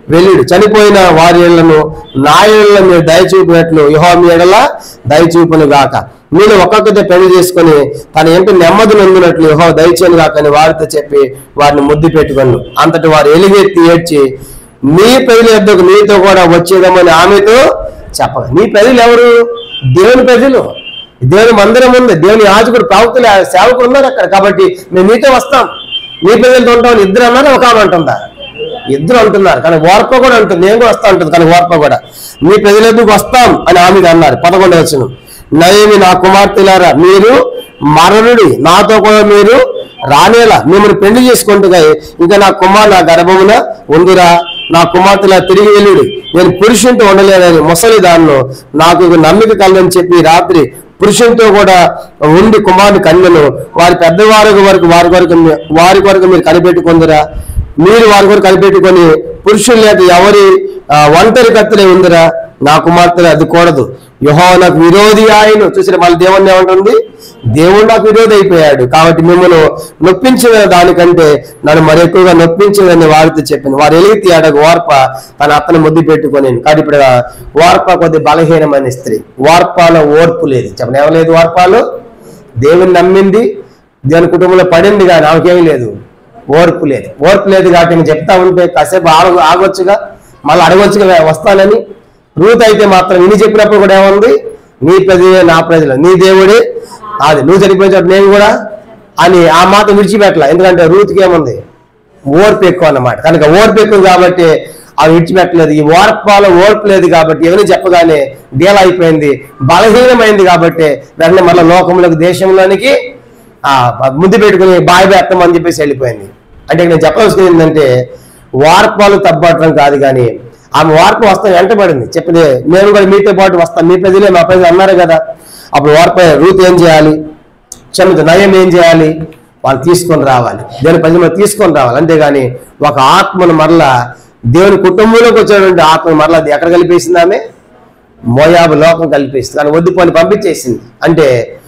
వెళ్ళుడు చనిపోయిన వారి ఇళ్లను నా ఇళ్ల మీరు దయ చూపినట్లు యుహో మీ ఎడల దయ చూపును గాక మీరు ఒక్కొక్కతే పెళ్లి చేసుకొని తన ఇంటి నెమ్మది నొందినట్లు యుహో దయచేను గాక అని వారితో చెప్పి వారిని ముద్దు పెట్టుకొను అంతటి వారు ఎలుగెత్తి ఏడ్చి నీ ప్రజల యొద్దకు నీతో కూడా వచ్చేదమని ఆమెతో చెప్పగా నీ ప్రజలు ఎవరు దేవుని ప్రజలు దేవుని మందిరం ఉంది దేవుని యాజకుడు ప్రవక్తలు సేవకులు ఉన్నారు అక్కడ కాబట్టి మేము నీతో వస్తాం నీ ప్రజలతో ఉంటాం ఇద్దరు అన్నారు ఒక ఆమె అంటుందా ఇద్దరు అంటున్నారు కానీ ఓర్ప కూడా అంటుంది నేను కూడా వస్తా ఉంటుంది కానీ ఓర్ప కూడా మీ ప్రజల ఎందుకు వస్తాం అని ఆమె అన్నారు పదకొండు వచ్చిన నయమి నా కుమార్తెలారా మీరు మరణుడి నాతో కూడా మీరు రానేలా మిమ్మల్ని పెళ్లి చేసుకుంటుగా ఇంకా నా కుమార్ నా గర్భమున ఉందిరా నా కుమార్తెలా తిరిగి వెళ్ళుడు నేను పురుషునితో ఉండలేదని ముసలి దానిలో నాకు ఇక నమ్మిక కలదని చెప్పి ఈ రాత్రి పురుషునితో కూడా ఉండి కుమారుని కన్యను వారి పెద్దవారి వరకు వారి వరకు మీ- వారి వరకు మీరు కనిపెట్టుకుందిరా మీరు వారి వరకు కనిపెట్టుకొని పురుషులు లేక ఎవరి ఆ, ఒంటరి కత్తిలే ఉందిరా నా కుమార్తెలు అది కూడదు యుహో నాకు విరోధి ఆయన చూసిన వాళ్ళ దేవుణ్ణి ఏమంటుంది దేవుడు నాకు విరోధి అయిపోయాడు కాబట్టి మిమ్మల్ని నొప్పించిన దానికంటే నన్ను మరి ఎక్కువగా నొప్పించిందని వారితో చెప్పింది వారు ఎలిగి అడగ వార్ప తన అత్తను ముద్దు పెట్టుకొని కాబట్టి ఇప్పుడు వార్ప కొద్ది బలహీనమైన స్త్రీ వార్పాలో ఓర్పు లేదు చెప్పండి ఏమలేదు వార్పాలో దేవుని నమ్మింది దేవుని కుటుంబంలో పడింది కానీ ఆమెకేమీ లేదు ఓర్పు లేదు ఓర్పు లేదు కాబట్టి నేను చెప్తా ఉంటే కాసేపు ఆగ ఆగొచ్చుగా మళ్ళీ అడగొచ్చుగా వస్తానని రూత్ అయితే మాత్రం ఇన్ని చెప్పినప్పుడు కూడా ఏముంది నీ ప్రజలే నా ప్రజలు నీ దేవుడే అది నువ్వు చనిపోయిన చోట నేను కూడా అని ఆ మాట విడిచిపెట్టలే ఎందుకంటే రూత్కి ఏముంది ఓర్పు ఎక్కువ అన్నమాట కనుక ఓర్పు ఎక్కువ కాబట్టి అవి విడిచిపెట్టలేదు ఈ ఓర్పాలో ఓర్పు లేదు కాబట్టి ఎవరిని చెప్పగానే డీల అయిపోయింది బలహీనమైంది కాబట్టి వెంటనే మళ్ళీ లోకంలోకి దేశంలోనికి ఆ ముద్దు పెట్టుకుని బాయ్ బెత్తం అని చెప్పేసి వెళ్ళిపోయింది అంటే ఇక్కడ నేను చెప్పవలసింది ఏంటంటే వార్పాలు తప్పటం కాదు కానీ ఆమె వార్పు వస్తాం వెంటబడింది చెప్పింది నేను కూడా మీతో పాటు వస్తాను మీ ప్రజలే మా ప్రజలు అన్నారు కదా అప్పుడు వార్ప రూత్ ఏం చేయాలి క్షమిత నయం ఏం చేయాలి వాళ్ళు తీసుకొని రావాలి దేవుని ప్రజలు తీసుకొని రావాలి అంతేగాని ఒక ఆత్మను మరలా దేవుని కుటుంబంలోకి వచ్చినటువంటి ఆత్మ మరలా అది ఎక్కడ కలిపేసింది ఆమె మోయాబు లోకం కలిపేసింది కానీ వద్దు పని పంపించేసింది అంటే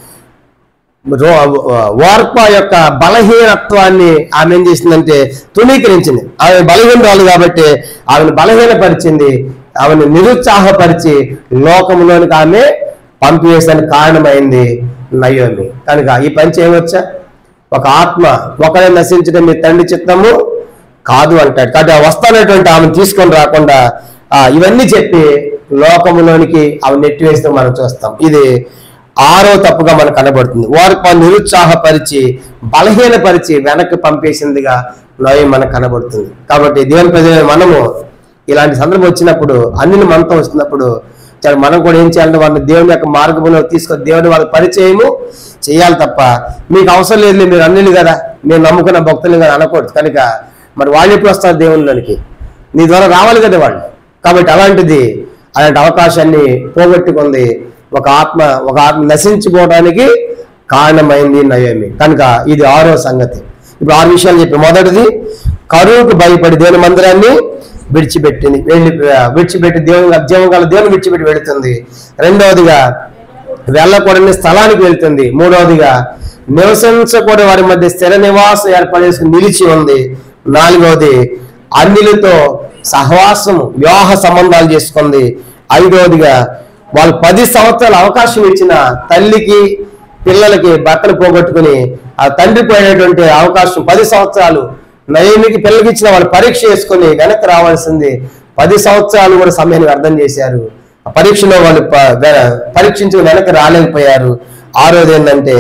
రో- వార్ప యొక్క బలహీనత్వాన్ని ఆమె ఏం చేసిందంటే తుణీకరించింది ఆమె బలహీనరాలు కాబట్టి ఆమెను బలహీనపరిచింది ఆమెను నిరుత్సాహపరిచి లోకంలోనికి ఆమె పంపివేసానికి కారణమైంది నయోమి కనుక ఈ పని చేయవచ్చా ఒక ఆత్మ ఒకరే నశించడం మీ తండ్రి చిత్తము కాదు అంటాడు కాబట్టి ఆ వస్తానటువంటి ఆమెను తీసుకొని రాకుండా ఆ, ఇవన్నీ చెప్పి లోకములోనికి ఆమె నెట్టివేస్తూ మనం చూస్తాం ఇది ఆరో తప్పుగా మనకు కనబడుతుంది వారు పా- నిరుత్సాహపరిచి బలహీనపరిచి వెనక్కి పంపేసిందిగా నయం మనకు కనబడుతుంది కాబట్టి దేవుని ప్రజలు మనము ఇలాంటి సందర్భం వచ్చినప్పుడు అన్ని మనతో వస్తున్నప్పుడు చాలా మనం కూడా ఏం చేయాలంటే వాళ్ళని దేవుని యొక్క మార్గంలో తీసుకొని దేవుని వాళ్ళకి పరిచయము చేయాలి తప్ప మీకు అవసరం లేదు మీరు అన్నిలు కదా మీరు నమ్ముకున్న భక్తులు కదా అనకూడదు కనుక మరి వాళ్ళు ఎప్పుడు వస్తారు దేవునిలోనికి నీ ద్వారా రావాలి కదా వాళ్ళు కాబట్టి అలాంటిది అలాంటి అవకాశాన్ని పోగొట్టుకుంది ఒక ఆత్మ ఒక ఆత్మ నశించిపోవడానికి కారణమైంది నయోమి కనుక ఇది ఆరో సంగతి ఇప్పుడు ఆరు విషయాలు చెప్పి మొదటిది కరువుకు భయపడి దేవుని మందిరాన్ని విడిచిపెట్టింది వెళ్ళి విడిచిపెట్టి దేవుని అధ్యయనం గల దేవుని విడిచిపెట్టి వెళుతుంది రెండవదిగా వెళ్ళకూడని స్థలానికి వెళ్తుంది మూడవదిగా నివసించకూడని వారి మధ్య స్థిర నివాసం ఏర్పడేసుకుని నిలిచి ఉంది నాలుగవది అన్నిలతో సహవాసం వివాహ సంబంధాలు చేసుకుంది ఐదవదిగా వాళ్ళు పది సంవత్సరాల అవకాశం ఇచ్చిన తల్లికి పిల్లలకి భర్తను పోగొట్టుకుని ఆ తండ్రి పోయినటువంటి అవకాశం పది సంవత్సరాలు నయమికి పిల్లలకి ఇచ్చిన వాళ్ళు పరీక్ష చేసుకుని వెనక్కి రావాల్సింది పది సంవత్సరాలు కూడా సమయాన్ని అర్థం చేశారు ఆ పరీక్షలో వాళ్ళు ప- వె- పరీక్షించి వెనక్కి రాలేకపోయారు ఆరోది ఏంటంటే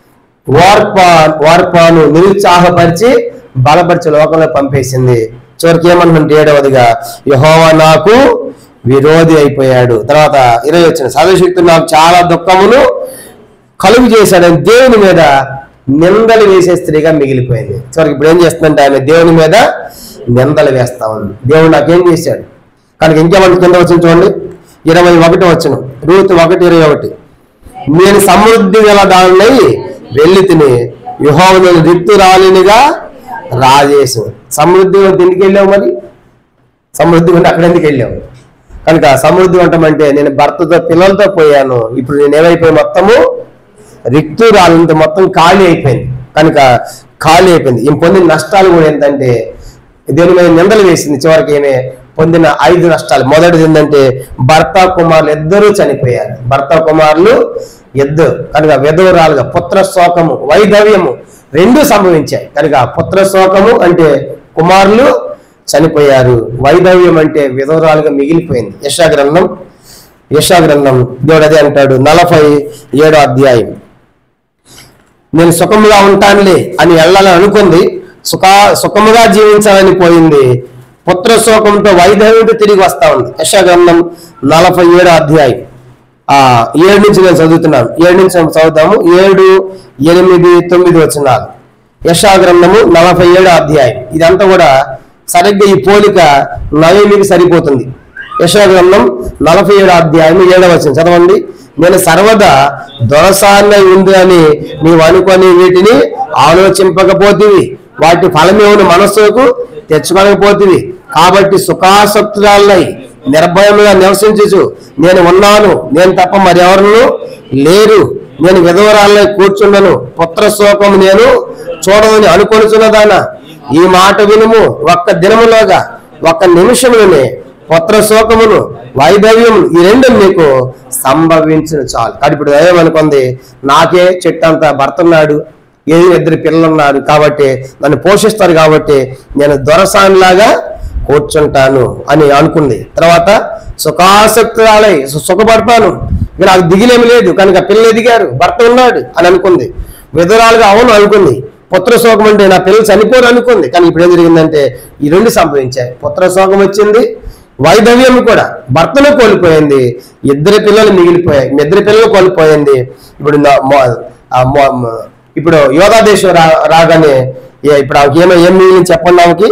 వార్పా వార్పాను నిరుత్సాహపరిచి బలపరిచి లోకంలో పంపేసింది చివరికి ఏమనుకుంటే ఏడవదిగా యహోవా నాకు విరోధి అయిపోయాడు తర్వాత ఇరవై వచ్చిన సదశక్తుడు నాకు చాలా దుఃఖమును కలుగు చేశాడని దేవుని మీద నిందలు వేసే స్త్రీగా మిగిలిపోయింది చివరికి ఇప్పుడు ఏం చేస్తుందంటే ఆమె దేవుని మీద నిందలు వేస్తా ఉంది దేవుడు నాకేం చేశాడు కనుక ఇంకేమంటే కింద వచ్చిన చూడండి ఇరవై ఒకటి వచ్చిన రూతు ఒకటి ఇరవై ఒకటి నేను సమృద్ధి గల దానినై వెళ్ళి తిని యుహోవ నేను రిక్తురాలినిగా రాజేసు సమృద్ధి దీనికి వెళ్ళావు మరి సమృద్ధి ఉంటే అక్కడ ఎందుకు వెళ్ళావు కనుక సమృద్ధి ఉండటమంటే నేను భర్తతో పిల్లలతో పోయాను ఇప్పుడు నేను ఏమైపోయి మొత్తము రిక్తురాలంత మొత్తం ఖాళీ అయిపోయింది కనుక ఖాళీ అయిపోయింది ఈమె పొందిన నష్టాలు కూడా ఏంటంటే దేని మీద నిందలు వేసింది చివరికి ఏమే పొందిన ఐదు నష్టాలు మొదటిది ఏంటంటే భర్త కుమారులు ఇద్దరూ చనిపోయారు భర్త కుమారులు ఇద్దరు కనుక విధవరాలుగా పుత్ర శోకము వైధవ్యము రెండు సంభవించాయి కనుక పుత్ర శోకము అంటే కుమారులు చనిపోయారు వైధవ్యం అంటే విధవరాలుగా మిగిలిపోయింది యశా గ్రంథం యశా గ్రంథం దేవుడు అదే అంటాడు నలభై ఏడో అధ్యాయం నేను సుఖముగా ఉంటానులే అని వెళ్ళాలని అనుకుంది సుఖ సుఖముగా జీవించాలని పోయింది పుత్ర శోకంతో వైధవ్యంతో తిరిగి వస్తా ఉంది యశాగ్రంథం నలభై ఏడో అధ్యాయం ఆ ఏడు నుంచి నేను చదువుతున్నాను ఏడు నుంచి మనం చదువుతాము ఏడు ఎనిమిది తొమ్మిది వచనాలు యశాగ్రంథము నలభై ఏడో అధ్యాయం ఇదంతా కూడా సరిగ్గా ఈ పోలిక నవమికి సరిపోతుంది యశాగ్రంథం నలభై ఏడో అధ్యాయం ఏడవ వచనం చదవండి నేను సర్వదా దొరసాన్న ఉంది అని నీవు అనుకొని వీటిని ఆలోచింపకపోతివి వాటి ఫలమేమని మనస్సుకు తెచ్చుకోలేకపోతివి కాబట్టి సుఖాసక్తురాలై నిర్భయముగా నివసించు నేను ఉన్నాను నేను తప్ప మరెవరు లేరు నేను విధవరాలై కూర్చున్నాను పుత్ర శోకం నేను చూడదని అనుకొనుచున్నదానా ఈ మాట వినుము ఒక్క దినములోగా ఒక్క నిమిషంలోనే పుత్ర శోకమును వైధవ్యం ఈ రెండు మీకు సంభవించిన చాలు కాబట్టి ఇప్పుడు దైవం అనుకుంది నాకే చెట్టు అంతా భర్త ఉన్నాడు ఏ ఇద్దరు పిల్లలు ఉన్నారు కాబట్టి నన్ను పోషిస్తారు కాబట్టి నేను దొరసానిలాగా కూర్చుంటాను అని అనుకుంది తర్వాత సుఖాసక్తురాలై సు- సుఖపడతాను ఇక నాకు దిగిలేమి లేదు కనుక పిల్లలు ఎదిగారు భర్త ఉన్నాడు అని అనుకుంది విధురాలుగా అవును అనుకుంది పుత్ర శోకం అంటే నా పిల్లలు చనిపోరు అనుకుంది కానీ ఇప్పుడు ఏం జరిగిందంటే ఈ రెండు సంభవించాయి పుత్ర శోకం వచ్చింది వైధవ్యం కూడా భర్తను కోల్పోయింది ఇద్దరు పిల్లలు మిగిలిపోయాయి ఇద్దరు పిల్లలు కోల్పోయింది ఇప్పుడు నా- మొ- ఆ మొ- మ- ఇప్పుడు యోధా దేశం రా రాగానే ఏ- ఇప్పుడు ఆమెకి ఏమో ఏం మిగిలింది చెప్పండి ఆమెకి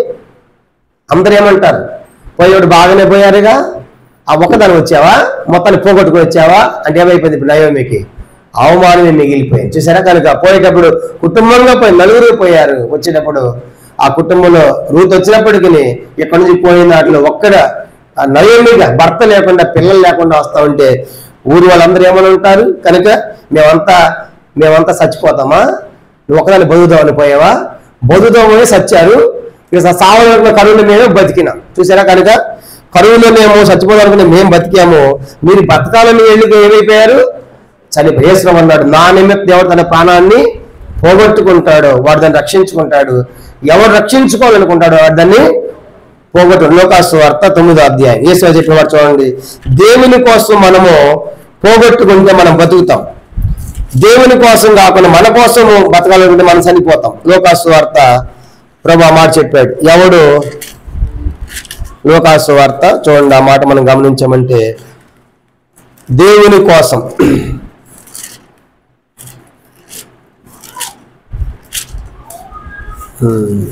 అందరు ఏమంటారు పోయేవాడు బాగానే పోయారుగా ఆ ఒక్కదాని వచ్చావా మొత్తాన్ని పోగొట్టుకుని వచ్చావా అంటే ఏమైపోయింది ఇప్పుడు నయోమికి అవమానమే మిగిలిపోయింది చూసారా కనుక పోయేటప్పుడు కుటుంబంగా పోయి నలుగురు పోయారు వచ్చేటప్పుడు ఆ కుటుంబంలో రూత్ వచ్చినప్పటికీ ఇక్కడ నుంచి పోయిన దాంట్లో ఒక్కడ ఆ నయోమిగా భర్త లేకుండా పిల్లలు లేకుండా వస్తా ఉంటే ఊరు వాళ్ళందరూ ఏమని ఉంటారు కనుక మేమంతా మేమంతా చచ్చిపోతామా నువ్వు ఒకదాన్ని బతుకుదామని పోయావా బతుకుదామని సచ్చారు ఇక సావడానికి కరువులో మేము బతికినాం చూసారా కనుక కరువులో మేము చచ్చిపోదామనుకుని మేము బతికాము మీరు బతకాలని వెళ్ళి ఏమైపోయారు చనిపోయేశ్వరం అన్నాడు నా నిమిత్తం దేవుడు తన ప్రాణాన్ని పోగొట్టుకుంటాడు వాడు దాన్ని రక్షించుకుంటాడు ఎవరు రక్షించుకోవాలనుకుంటాడో వాడు దాన్ని పోగొట్టు లోకాసు వార్త తొమ్మిదో అధ్యాయం ఏసో చెప్పిన వాడు చూడండి దేవుని కోసం మనము పోగొట్టుకుంటే మనం బతుకుతాం దేవుని కోసం కాకుండా మన కోసం బతకాలనుకుంటే మనం చనిపోతాం లోకాసు వార్త ప్రభు ఆ మాట చెప్పాడు ఎవడు లోకాసు వార్త చూడండి ఆ మాట మనం గమనించామంటే దేవుని కోసం హ్మ్.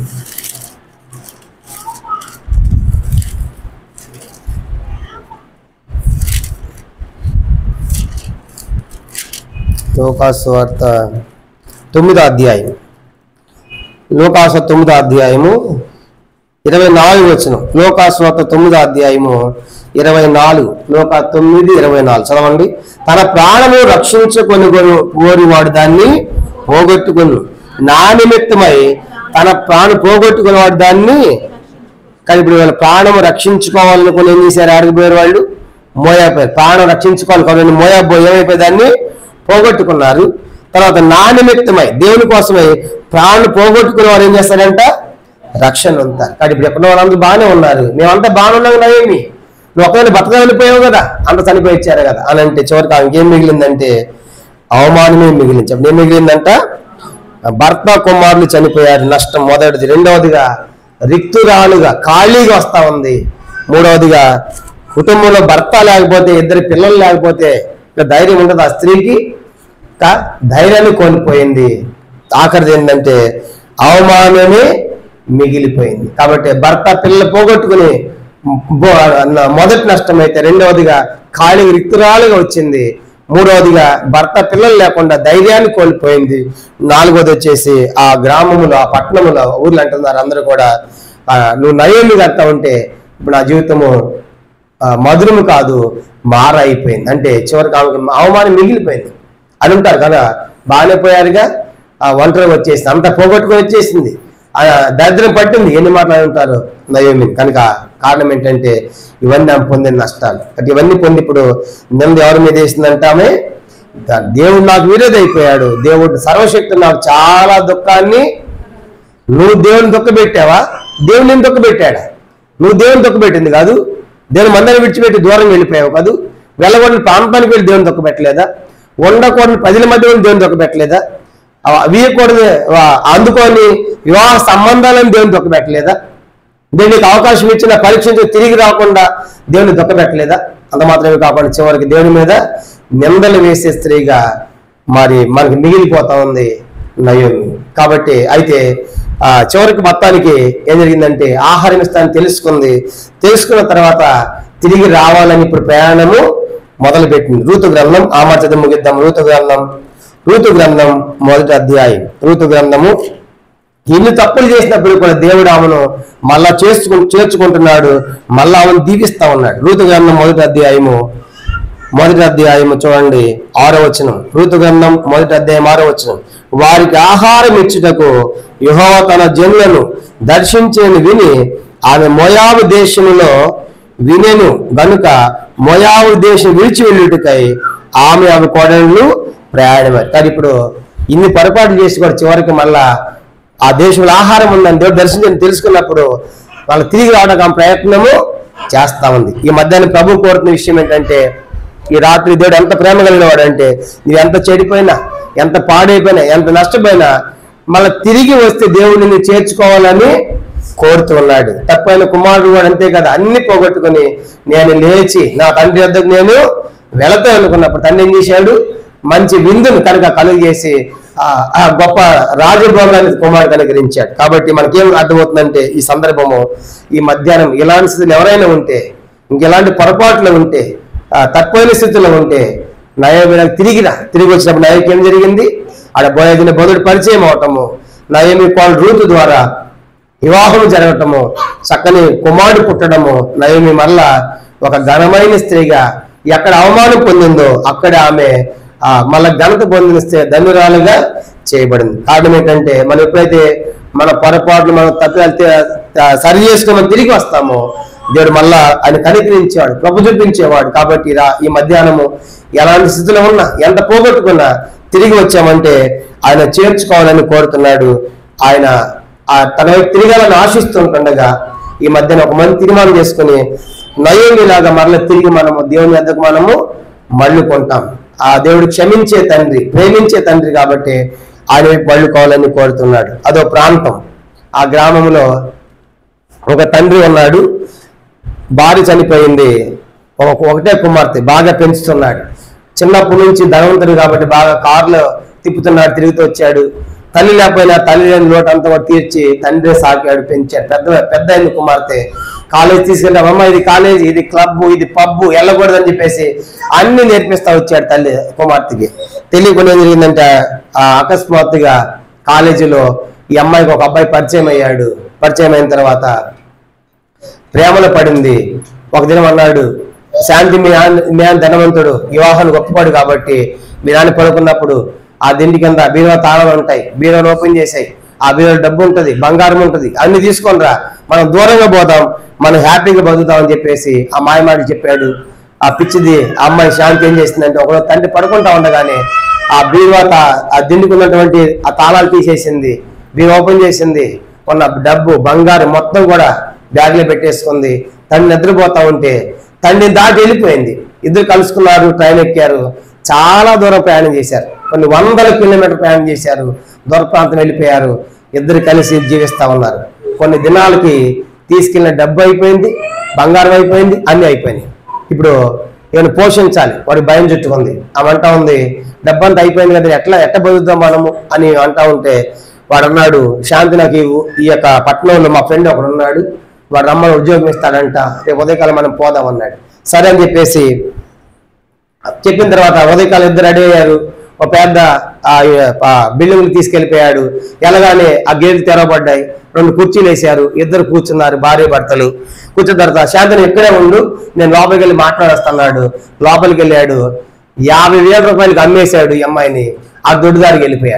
లోకాసు వార్త తొమ్మిదో అధ్యాయం లోకాసు తొమ్మిదో అధ్యాయము ఇరవై నాలుగు వచ్చిన లోకాస్వాత తొమ్మిదో అధ్యాయము ఇరవై నాలుగు లోక తొమ్మిది ఇరవై నాలుగు చదవండి తన ప్రాణము రక్షించుకొని కోరి వాడు దాన్ని పోగొట్టుకుని నా నిమిత్తమై తన ప్రాణం పోగొట్టుకుని వాడు దాన్ని కానీ ఇప్పుడు వీళ్ళ ప్రాణం రక్షించుకోవాలనుకుని ఏం చేశారు ఆడిపోయారు వాళ్ళు మోయాపోయారు ప్రాణం రక్షించుకోవాలి కాబట్టి మోయాబోయి ఏమైపోయి దాన్ని పోగొట్టుకున్నారు తర్వాత నా నిమిత్తమై దేవుని కోసమై ప్రాణం పోగొట్టుకునే వారు ఏం చేస్తారంట రక్షణ ఉంటారు కానీ ఇప్పుడు ఎక్కడ వాళ్ళందరూ బాగానే ఉన్నారు మేమంతా బాగానే ఉన్నాం నయేమి నువ్వు ఒకవేళ బతక వెళ్ళిపోయావు కదా అంత చనిపోయి ఇచ్చారు కదా అని అంటే చివరికి ఆమెకి ఏం మిగిలిందంటే అవమానమే మిగిలింది చెప్పండి ఏం మిగిలిందంట భర్త కుమారులు చనిపోయారు నష్టం మొదటిది రెండవదిగా రిక్తురాలుగా ఖాళీగా వస్తా ఉంది మూడవదిగా కుటుంబంలో భర్త లేకపోతే ఇద్దరు పిల్లలు లేకపోతే ఇక ధైర్యం ఉండదు ఆ స్త్రీకి ఇంకా ధైర్యాన్ని కోల్పోయింది ఆఖరిది ఏంటంటే అవమానమే మిగిలిపోయింది కాబట్టి భర్త పిల్లలు పోగొట్టుకుని బో- అన్న మొదటి నష్టం అయితే రెండవదిగా ఖాళీ రిక్తురాలుగా వచ్చింది మూడవదిగా భర్త పిల్లలు లేకుండా ధైర్యాన్ని కోల్పోయింది నాలుగోది వచ్చేసి ఆ గ్రామములో ఆ పట్టణములో ఊర్లు అంటున్నారు అందరూ కూడా ఆ, నువ్వు నయోమి కడతా ఉంటే ఇప్పుడు నా జీవితము ఆ, మధురము కాదు మార అయిపోయింది అంటే చివరికి ఆమెకు అవమానం మిగిలిపోయింది అని ఉంటారు కదా బాగానే పోయారుగా ఆ ఒంటరి వచ్చేసింది అంత పోగొట్టుకొని వచ్చేసింది ఆ దరిద్రం పట్టింది ఎన్ని మాటలు ఉంటారు నయోమి కనుక కారణం ఏంటంటే ఇవన్నీ ఆమె పొందిన నష్టాలు అంటే ఇవన్నీ పొంది ఇప్పుడు నింద ఎవరి మీద వేసిందంటే ఆమె దా- దేవుడు నాకు విరోధి అయిపోయాడు దేవుడు సర్వశక్తి నాకు చాలా దుఃఖాన్ని నువ్వు దేవుని దుఃఖపెట్టావా దేవుని నేను దుఃఖపెట్టాడా నువ్వు దేవుని దుఃఖపెట్టింది కాదు దేవుని మందిని విడిచిపెట్టి దూరం వెళ్ళిపోయావు కాదు వెళ్ళకూడని ప్రాంతానికి వెళ్ళి దేవుని దుఃఖపెట్టలేదా ఉండకూడని ప్రజల మధ్య వెళ్ళి దేవుని దుఃఖపెట్టలేదా వీయకూడదు అందుకొని వివాహ సంబంధాలను దేవుని దుఃఖపెట్టలేదా దేవునికి అవకాశం ఇచ్చిన పరీక్షించి తిరిగి రాకుండా దేవుని దుఃఖపెట్టలేదా అంత మాత్రమే కాకుండా చివరికి దేవుని మీద నిందలు వేసే స్త్రీగా మరి మనకి మిగిలిపోతా ఉంది నయోమి కాబట్టి అయితే ఆ చివరికి మొత్తానికి ఏం జరిగిందంటే ఆహారం ఇస్తానని తెలుసుకుంది తెలుసుకున్న తర్వాత తిరిగి రావాలని ఇప్పుడు ప్రయాణము మొదలుపెట్టింది ఋతు గ్రంథం ఆ మధ్య ముగిద్దాం ఋతు గ్రంథం ఋతు గ్రంథం మొదటి అధ్యాయం ఋతు గ్రంథము ఎన్ని తప్పులు చేసినప్పుడు కూడా దేవుడు ఆమెను మళ్ళా చేసుకు చేర్చుకుంటున్నాడు మళ్ళా ఆమెను దీవిస్తా ఉన్నాడు ఋతు గ్రంథం మొదటి అధ్యాయము మొదటి అధ్యాయము చూడండి ఆరో వచనం ఋతు గ్రంథం మొదటి అధ్యాయం ఆరో వచనం వారికి ఆహారం ఇచ్చుటకు యెహోవా తన జనులను దర్శించేని విని ఆమె మోయాబు దేశములో వినెను గనుక మోయాబు దేశం విడిచి వెళ్ళుటకై ఆమె ఆమె కోడళ్ళు ప్రయాణమారు కానీ ఇప్పుడు ఇన్ని పొరపాట్లు చేసి కూడా చివరికి మళ్ళా ఆ దేశంలో ఆహారం ఉందని దేవుడు దర్శించని తెలుసుకున్నప్పుడు వాళ్ళు తిరిగి రావడానికి ఆమె ప్రయత్నము చేస్తా ఉంది ఈ మధ్యాహ్నం ప్రభు కోరుతున్న విషయం ఏంటంటే ఈ రాత్రి దేవుడు ఎంత ప్రేమ కలిగిన వాడు అంటే నువ్వు ఎంత చెడిపోయినా ఎంత పాడైపోయినా ఎంత నష్టపోయినా మళ్ళీ తిరిగి వస్తే దేవుడిని నువ్వు చేర్చుకోవాలని కోరుతూ ఉన్నాడు తప్పైన కుమారుడు కూడా అంతే కదా అన్ని పోగొట్టుకొని నేను లేచి నా తండ్రి వద్దకు నేను వెళతా అనుకున్నప్పుడు తండ్రి ఏం చేశాడు మంచి విందును కనుక కలుగు చేసి ఆ ఆ గొప్ప రాజభోగాన్ని కుమారుడు అనుగ్రహించాడు కాబట్టి మనకేం అర్థమవుతుందంటే ఈ సందర్భము ఈ మధ్యాహ్నం ఇలాంటి స్థితిలో ఎవరైనా ఉంటే ఇంకెలాంటి పొరపాట్లు ఉంటే ఆ, తక్కువైన స్థితిలో ఉంటే నయోమిలకు తిరిగిరా తిరిగి వచ్చినప్పుడు నయోకి ఏం జరిగింది ఆడ బోయదిన బోధుడు పరిచయం అవటము నయోమి పాలు రూతు ద్వారా వివాహం జరగటము చక్కని కుమారుడు పుట్టడము నయోమి మళ్ళా ఒక ఘనమైన స్త్రీగా ఎక్కడ అవమానం పొందిందో అక్కడ ఆమె ఆ మళ్ళా ఘనత పొందిన స్త్రీ ధనురాలుగా చేయబడింది కారణం ఏంటంటే మనం ఎప్పుడైతే మన పొరపాట్లు మనం తప్పు సరి చేసుకుని మనం తిరిగి వస్తామో దేవుడు మళ్ళా ఆయన కనికరించేవాడు ప్రభు చూపించేవాడు కాబట్టి రా- ఈ మధ్యాహ్నము ఎలాంటి స్థితిలో ఉన్నా ఎంత పోగొట్టుకున్నా తిరిగి వచ్చామంటే ఆయన చేర్చుకోవాలని కోరుతున్నాడు ఆయన ఆ తన వైపు తిరగాలని ఆశిస్తుంటుండగా ఈ మధ్యన ఒక మంది తీర్మానం చేసుకుని నయోమిలాగా మరల తిరిగి మనము దేవుని వద్దకు మనము మళ్ళుకుంటాం ఆ దేవుడు క్షమించే తండ్రి ప్రేమించే తండ్రి కాబట్టి ఆయన వైపు మళ్ళుకోవాలని కోరుతున్నాడు అదో ప్రాంతం ఆ గ్రామంలో ఒక తండ్రి ఉన్నాడు భార్య చనిపోయింది ఒక- ఒకటే కుమార్తె బాగా పెంచుతున్నాడు చిన్నప్పటి నుంచి ధనవంతుడు కాబట్టి బాగా కారులో తిప్పుతున్నాడు తిరుగుతూ వచ్చాడు తల్లి లేకపోయినా తల్లి లేని లోటు అంతా కూడా తీర్చి తండ్రి సాకాడు పెంచాడు పెద్ద పెద్ద అయింది కుమార్తె కాలేజ్ తీసుకెళ్ళి అమ్మ ఇది కాలేజ్ ఇది క్లబ్ ఇది పబ్బు వెళ్ళకూడదని చెప్పేసి అన్ని నేర్పిస్తా వచ్చాడు తల్లి కుమార్తెకి తెలియకుండా ఏం జరిగిందంటే ఆ అకస్మాత్తుగా కాలేజీలో ఈ అమ్మాయికి ఒక అబ్బాయి పరిచయం అయ్యాడు పరిచయం అయిన తర్వాత ప్రేమలో పడింది ఒక దినం అన్నాడు శాంతి మీ నాన్న మీ నాన్న ధనవంతుడు వివాహానికి గొప్పవాడు కాబట్టి మీ నాన్న పడుకున్నప్పుడు ఆ దిండి కింద బీరువా తాళాలు ఉంటాయి బీరువాలు ఓపెన్ చేసాయి ఆ బీరువా డబ్బు ఉంటుంది బంగారం ఉంటుంది అన్ని తీసుకొని రా మనం దూరంగా పోతాం మనం హ్యాపీగా బతుకుతాం అని చెప్పేసి ఆ మాయమాట చెప్పాడు ఆ పిచ్చిది ఆ అమ్మాయి శాంతి ఏం చేసిందంటే ఒకరోజు తండ్రి పడుకుంటా ఉండగానే ఆ బీరువా తా- ఆ దిండుకు ఉన్నటువంటి ఆ తాళాలు తీసేసింది బీరు ఓపెన్ చేసింది ఉన్న డబ్బు బంగారం మొత్తం కూడా బ్యాగ్లో పెట్టేసుకుంది తండ్రి నిద్రపోతా ఉంటే తండ్రిని దాటి వెళ్ళిపోయింది ఇద్దరు కలుసుకున్నారు ట్రైన్ ఎక్కారు చాలా దూరం ప్రయాణం చేశారు కొన్ని వందల కిలోమీటర్ ప్రయాణం చేశారు దూర ప్రాంతం వెళ్ళిపోయారు ఇద్దరు కలిసి జీవిస్తా ఉన్నారు కొన్ని దినాలకి తీసుకెళ్ళిన డబ్బు అయిపోయింది బంగారం అయిపోయింది అన్ని అయిపోయినాయి ఇప్పుడు ఈయన పోషించాలి వాడి భయం చుట్టుకుంది ఆమె అంటా ఉంది డబ్బంతా అయిపోయింది కదా ఎట్లా ఎట్ట బతుకుతాం మనము అని అంటా ఉంటే వాడు అన్నాడు శాంతి నాకు ఈ- ఈ యొక్క పట్టణంలో మా ఫ్రెండ్ ఒకడు ఉన్నాడు వాడు రమ్మని ఉద్యోగం ఇస్తాడంట రేపు ఉదయకాలం మనం పోదాం అన్నాడు సరే అని చెప్పేసి చెప్పిన తర్వాత ఉదయకాలం ఇద్దరు రెడీ అయ్యారు ఒక పెద్ద ఆ బిల్డింగ్ తీసుకెళ్లిపోయాడు ఎలాగానే ఆ గేట్లు తెరవబడ్డాయి రెండు కుర్చీలు వేశారు ఇద్దరు కూర్చున్నారు భార్య భర్తలు కూర్చున్న తర్వాత శాంతిని ఇక్కడే ఉండు నేను లోపలికి వెళ్ళి మాట్లాడేస్తున్నాడు లోపలికి వెళ్ళాడు యాభై వేల రూపాయలకి అమ్మేశాడు ఈ అమ్మాయిని ఆ దొడ్డుదారికి వెళ్ళిపోయాడు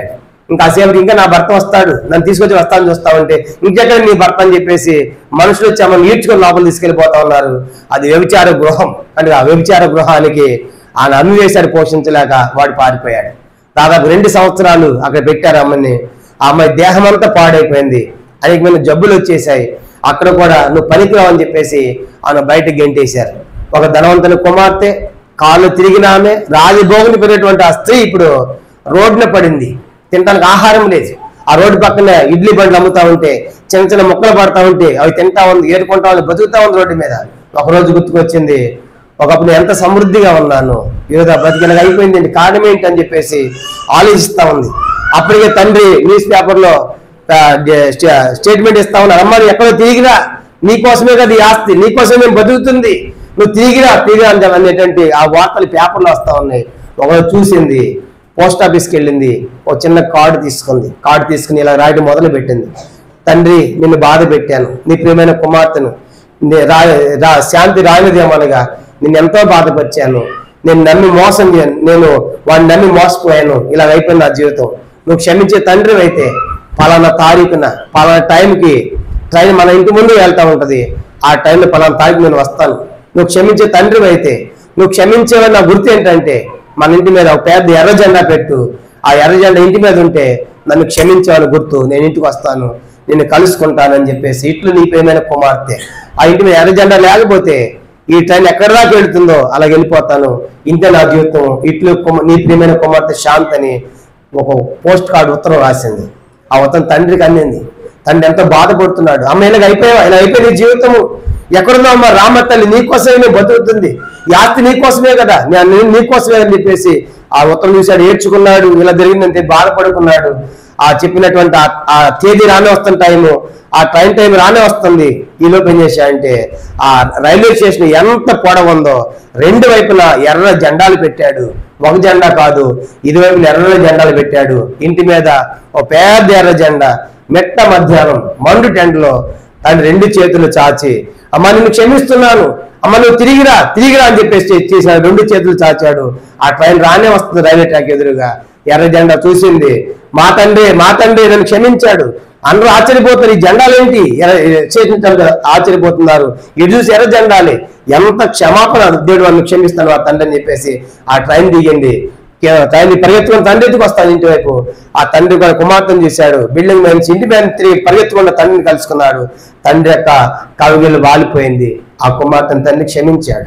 ఇంకా సేపటి ఇంకా నా భర్త వస్తాడు నన్ను తీసుకొచ్చి వస్తాను చూస్తా ఉంటే ఇంకెక్కడ నీ భర్త అని చెప్పేసి మనుషులు వచ్చి ఆమెను ఈడ్చుకొని లోపల తీసుకెళ్లిపోతా ఉన్నారు అది వ్యభిచార గృహం అంటే ఆ వ్యభిచార గృహానికి ఆయన అమ్మివేశాడు పోషించలేక వాడు పారిపోయాడు దాదాపు రెండు సంవత్సరాలు అక్కడ పెట్టారు అమ్మని ఆ అమ్మాయి దేహం అంతా పాడైపోయింది అనేకమైన జబ్బులు వచ్చేసాయి అక్కడ కూడా నువ్వు పనికిరావు అని చెప్పేసి ఆమె బయటకు గెంటేశారు ఒక ధనవంతుని కుమార్తె కాళ్ళు తిరిగిన ఆమె రాజభోగుని పెరిగినటువంటి ఆ స్త్రీ ఇప్పుడు రోడ్డున పడింది తినడానికి ఆహారం లేదు ఆ రోడ్డు పక్కన ఇడ్లీ బండ్లు అమ్ముతా ఉంటే చిన్న చిన్న మొక్కలు పడతా ఉంటే అవి తింటా ఉంది ఏరుకుంటా ఉంది బతుకుతా ఉంది రోడ్డు మీద ఒక రోజు గుర్తుకొచ్చింది ఒకప్పుడు ఎంత సమృద్ధిగా ఉన్నాను ఈరోజు ఆ బతికినగా అయిపోయింది కారణం ఏంటి అని చెప్పేసి ఆలోచిస్తా ఉంది అప్పటికే తండ్రి న్యూస్ పేపర్లో ఆ, డే- స్టే- స్టేట్మెంట్ ఇస్తా ఉన్నారు అమ్మ ఎక్కడో తిరిగిరా నీకోసమే కదా ఈ ఆస్తి నీకోసమే బతుకుతుంది నువ్వు తిరిగిరా తిరిగిరా అని అనేటువంటి ఆ వార్తలు పేపర్లో వస్తా ఉన్నాయి ఒకరు చూసింది పోస్ట్ ఆఫీస్కి వెళ్ళింది ఒక చిన్న కార్డు తీసుకుంది కార్డు తీసుకుని ఇలా రాయడం మొదలు పెట్టింది తండ్రి నిన్ను బాధ పెట్టాను నీ ప్రియమైన కుమార్తెను నే- రా రా శాంతి రానిదేమనగా నిన్ను ఎంతో బాధపరిచాను నేను నమ్మి మోసం చేయను నేను వాడిని నమ్మి మోసపోయాను ఇలా అయిపోయింది నా జీవితం నువ్వు క్షమించే తండ్రి అయితే పలానా తారీఖున పలానా టైంకి ట్రైన్ మన ఇంటి ముందు వెళ్తా ఉంటది ఆ టైంలో పలానా తారీఖు నేను వస్తాను నువ్వు క్షమించే తండ్రి అయితే నువ్వు క్షమించేవని నా గుర్తు ఏంటంటే మన ఇంటి మీద ఒక పెద్ద ఎర్ర జెండా పెట్టు ఆ ఎర్ర జెండా ఇంటి మీద ఉంటే నన్ను క్షమించావని గుర్తు నేను ఇంటికి వస్తాను నిన్ను కలుసుకుంటానని చెప్పేసి ఇట్లు నీ ప్రేమైన కుమార్తె ఆ ఇంటి మీద ఎర్ర జెండా లేకపోతే ఈ ట్రైన్ ఎక్కడి దాకా వెళుతుందో అలా వెళ్ళిపోతాను ఇంతే నా జీవితం ఇట్లు కుమ- నీ ప్రియమైన కుమార్తె శాంత్ అని ఒక పోస్ట్ కార్డు ఉత్తరం రాసింది ఆ ఉత్తరం తండ్రికి అందింది తండ్రి ఎంతో బాధపడుతున్నాడు అమ్మ ఇలాగ అయిపోయావా ఇలా అయిపోయింది నీ జీవితము ఎక్కడున్నావు అమ్మ రామ తల్లి నీకోసమే నేను బతుకుతుంది ఈ ఆస్తి నీకోసమే కదా నేను నేను నీకోసమే అని చెప్పేసి ఆ ఉత్తరం చూశాడు ఏడ్చుకున్నాడు ఇలా జరిగిందంటే బాధపడుకున్నాడు ఆ చెప్పినటువంటి ఆ- ఆ తేదీ రానే వస్తున్న టైము ఆ ట్రైన్ టైం రానే వస్తుంది ఈ లోపు ఏం చేశాడంటే ఆ రైల్వే స్టేషన్ ఎంత పొడవు ఉందో రెండు వైపున ఎర్ర జెండాలు పెట్టాడు ఒక జెండా కాదు ఇరువైపున ఎర్ర జెండాలు పెట్టాడు ఇంటి మీద ఒక పెద్ద ఎర్ర జెండా మెట్ట మధ్యాహ్నం మండు టెంట్లో ఆయన రెండు చేతులు చాచి అమ్మ నిన్ను క్షమిస్తున్నాను అమ్మ నువ్వు తిరిగిరా తిరిగిరా అని చెప్పేసి చేశాడు రెండు చేతులు చాచాడు ఆ ట్రైన్ రానే వస్తుంది రైల్వే ట్రాక్ ఎదురుగా ఎర్ర జెండా చూసింది మా తండ్రి మా తండ్రి నన్ను క్షమించాడు అందరూ ఆశ్చర్యపోతారు ఈ జెండాలు ఏంటి చేసినట్టు ఆశ్చర్యపోతున్నారు ఇది చూసి ఎర్ర జెండాలే ఎంత క్షమాపణ దేవుడు వాళ్ళని క్షమిస్తాను ఆ తండ్రి అని చెప్పేసి ఆ ట్రైన్ దిగింది తండ్రి పరిగెత్తుకుని తండ్రి ఎత్తుకు వస్తాను ఇంటి వైపు ఆ తండ్రి కూడా కుమార్తెను చూశాడు బిల్డింగ్ మీద నుంచి ఇంటి మీద తిరిగి పరిగెత్తుకున్న తండ్రిని కలుసుకున్నాడు తండ్రి యొక్క కవిగిలు వాలిపోయింది ఆ కుమార్తెను తండ్రి క్షమించాడు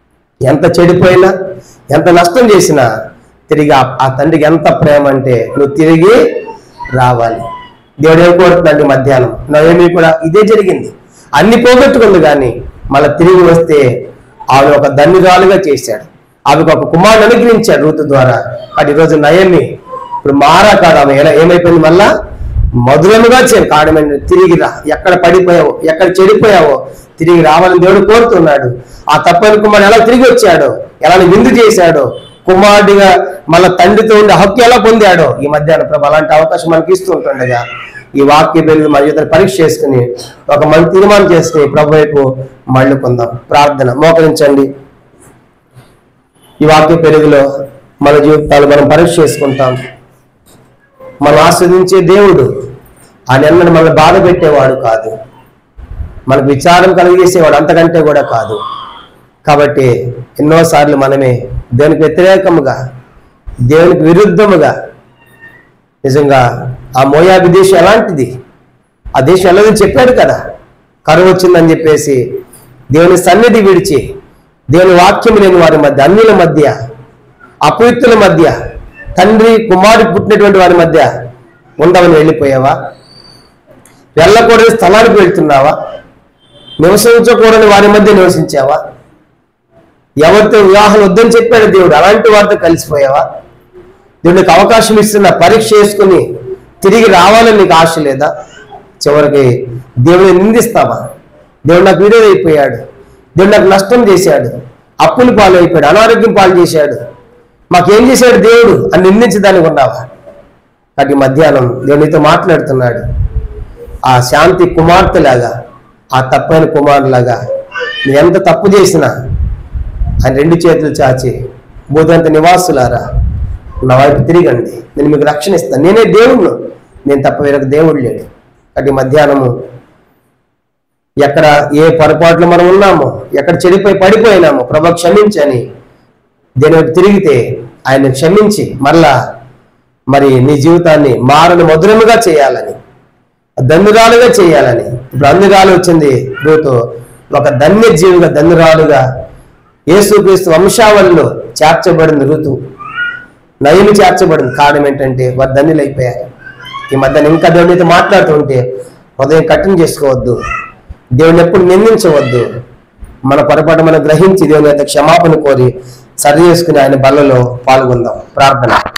ఎంత చెడిపోయినా ఎంత నష్టం చేసినా తిరిగి ఆ- ఆ తండ్రికి ఎంత ప్రేమ అంటే నువ్వు తిరిగి రావాలి దేవుడు ఏం కోరుతున్నాడు మధ్యాహ్నం నవేమి కూడా ఇదే జరిగింది అన్ని పోగొట్టుకుంది కానీ మళ్ళీ తిరిగి వస్తే ఆమె ఒక ధన్యురాలుగా చేశాడు ఆమెకు ఒక కుమారుడు అనుగ్రహించాడు రూతు ద్వారా అది ఈరోజు నయమి ఇప్పుడు మారా కాదు ఆమె ఎలా ఏమైపోయింది మళ్ళా మధురముగా చేరు కాడమైన తిరిగి రా ఎక్కడ పడిపోయావో ఎక్కడ చెడిపోయావో తిరిగి రావాలని దేవుడు కోరుతున్నాడు ఆ తప్పని కుమారుడు ఎలా తిరిగి వచ్చాడో ఎలా విందు చేశాడో కుమారుడిగా మళ్ళా తండ్రితో ఉండే హక్కు ఎలా పొందాడో ఈ మధ్యాహ్నం ప్రభు అలాంటి అవకాశం మనకి ఇస్తూ ఉంటుండగా ఈ వాక్య వెలుగు మన జీవితాన్ని పరీక్ష చేసుకుని ఒక మంచి తీర్మానం చేసుకుని ప్రభు వైపు మళ్ళుకుందాం ప్రార్థన మోకరించండి ఈ వాక్య పెరుగులో మన జీవితాలు మనం పరీక్ష చేసుకుంటాం మనం ఆస్వాదించే దేవుడు ఆయన ఎన్నడూ మనల్ని బాధ పెట్టేవాడు కాదు మనకు విచారం కలిగేసేవాడు అంతకంటే కూడా కాదు కాబట్టి ఎన్నోసార్లు మనమే దేవునికి వ్యతిరేకముగా దేవునికి విరుద్ధముగా నిజంగా ఆ మోయాబి దేశం ఎలాంటిది ఆ దేశం ఎలాగని చెప్పాడు కదా కరువు వచ్చిందని చెప్పేసి దేవుని సన్నిధి విడిచి దేవుని వాక్యం లేని వారి మధ్య అన్యుల మధ్య అపవిత్రుల మధ్య తండ్రి కుమారుడు పుట్టినటువంటి వారి మధ్య ఉండవని వెళ్ళిపోయావా వెళ్ళకూడని స్థలానికి వెళ్తున్నావా నివసించకూడని వారి మధ్య నివసించావా ఎవరితో వివాహం వద్దని చెప్పాడు దేవుడు అలాంటి వారితో కలిసిపోయావా దేవుడికి అవకాశం ఇస్తున్న పరీక్ష చేసుకుని తిరిగి రావాలని నీకు ఆశ లేదా చివరికి దేవుడిని నిందిస్తావా దేవుడు నాకు విరోధైపోయాడు దేవుడు నాకు నష్టం చేశాడు అప్పులు పాలు అయిపోయాడు అనారోగ్యం పాలు చేశాడు మాకేం చేశాడు దేవుడు అని నిందించదానికి ఉన్నావా కాబట్టి మధ్యాహ్నం దేవునితో మాట్లాడుతున్నాడు ఆ శాంతి కుమార్తెలాగా ఆ తప్పైన కుమారులాగా నువ్వు ఎంత తప్పు చేసినా ఆయన రెండు చేతులు చాచి భూతంత నివాసులారా నా వైపు తిరిగండి నేను మీకు రక్షణ ఇస్తాను నేనే దేవుణ్ణు నేను తప్ప వేరొక దేవుడు లేడు అటు మధ్యాహ్నము ఎక్కడ ఏ పొరపాట్లు మనం ఉన్నామో ఎక్కడ చెడిపోయి పడిపోయినామో ప్రభు క్షమించని దేని వైపు తిరిగితే ఆయన క్షమించి మరలా మరి నీ జీవితాన్ని మారని మధురముగా చేయాలని ధన్యురాలుగా చేయాలని ఇప్పుడు అందురాలు వచ్చింది రూతు ఒక ధన్య జీవిగా ధన్యురాలుగా యేసుక్రీస్తు వంశావళిలో చేర్చబడింది ఋతు నయులు చేర్చబడింది కారణం ఏంటంటే వారు ధన్యులైపోయారు ఈ మధ్యన ఇంకా దేవునితో మాట్లాడుతుంటే ఉదయం కఠిన చేసుకోవద్దు దేవుని ఎప్పుడు నిందించవద్దు మన పొరపాటు మనం గ్రహించి దేవుని యొక్క క్షమాపణ కోరి సరి చేసుకుని ఆయన బలలో పాల్గొందాం ప్రార్థన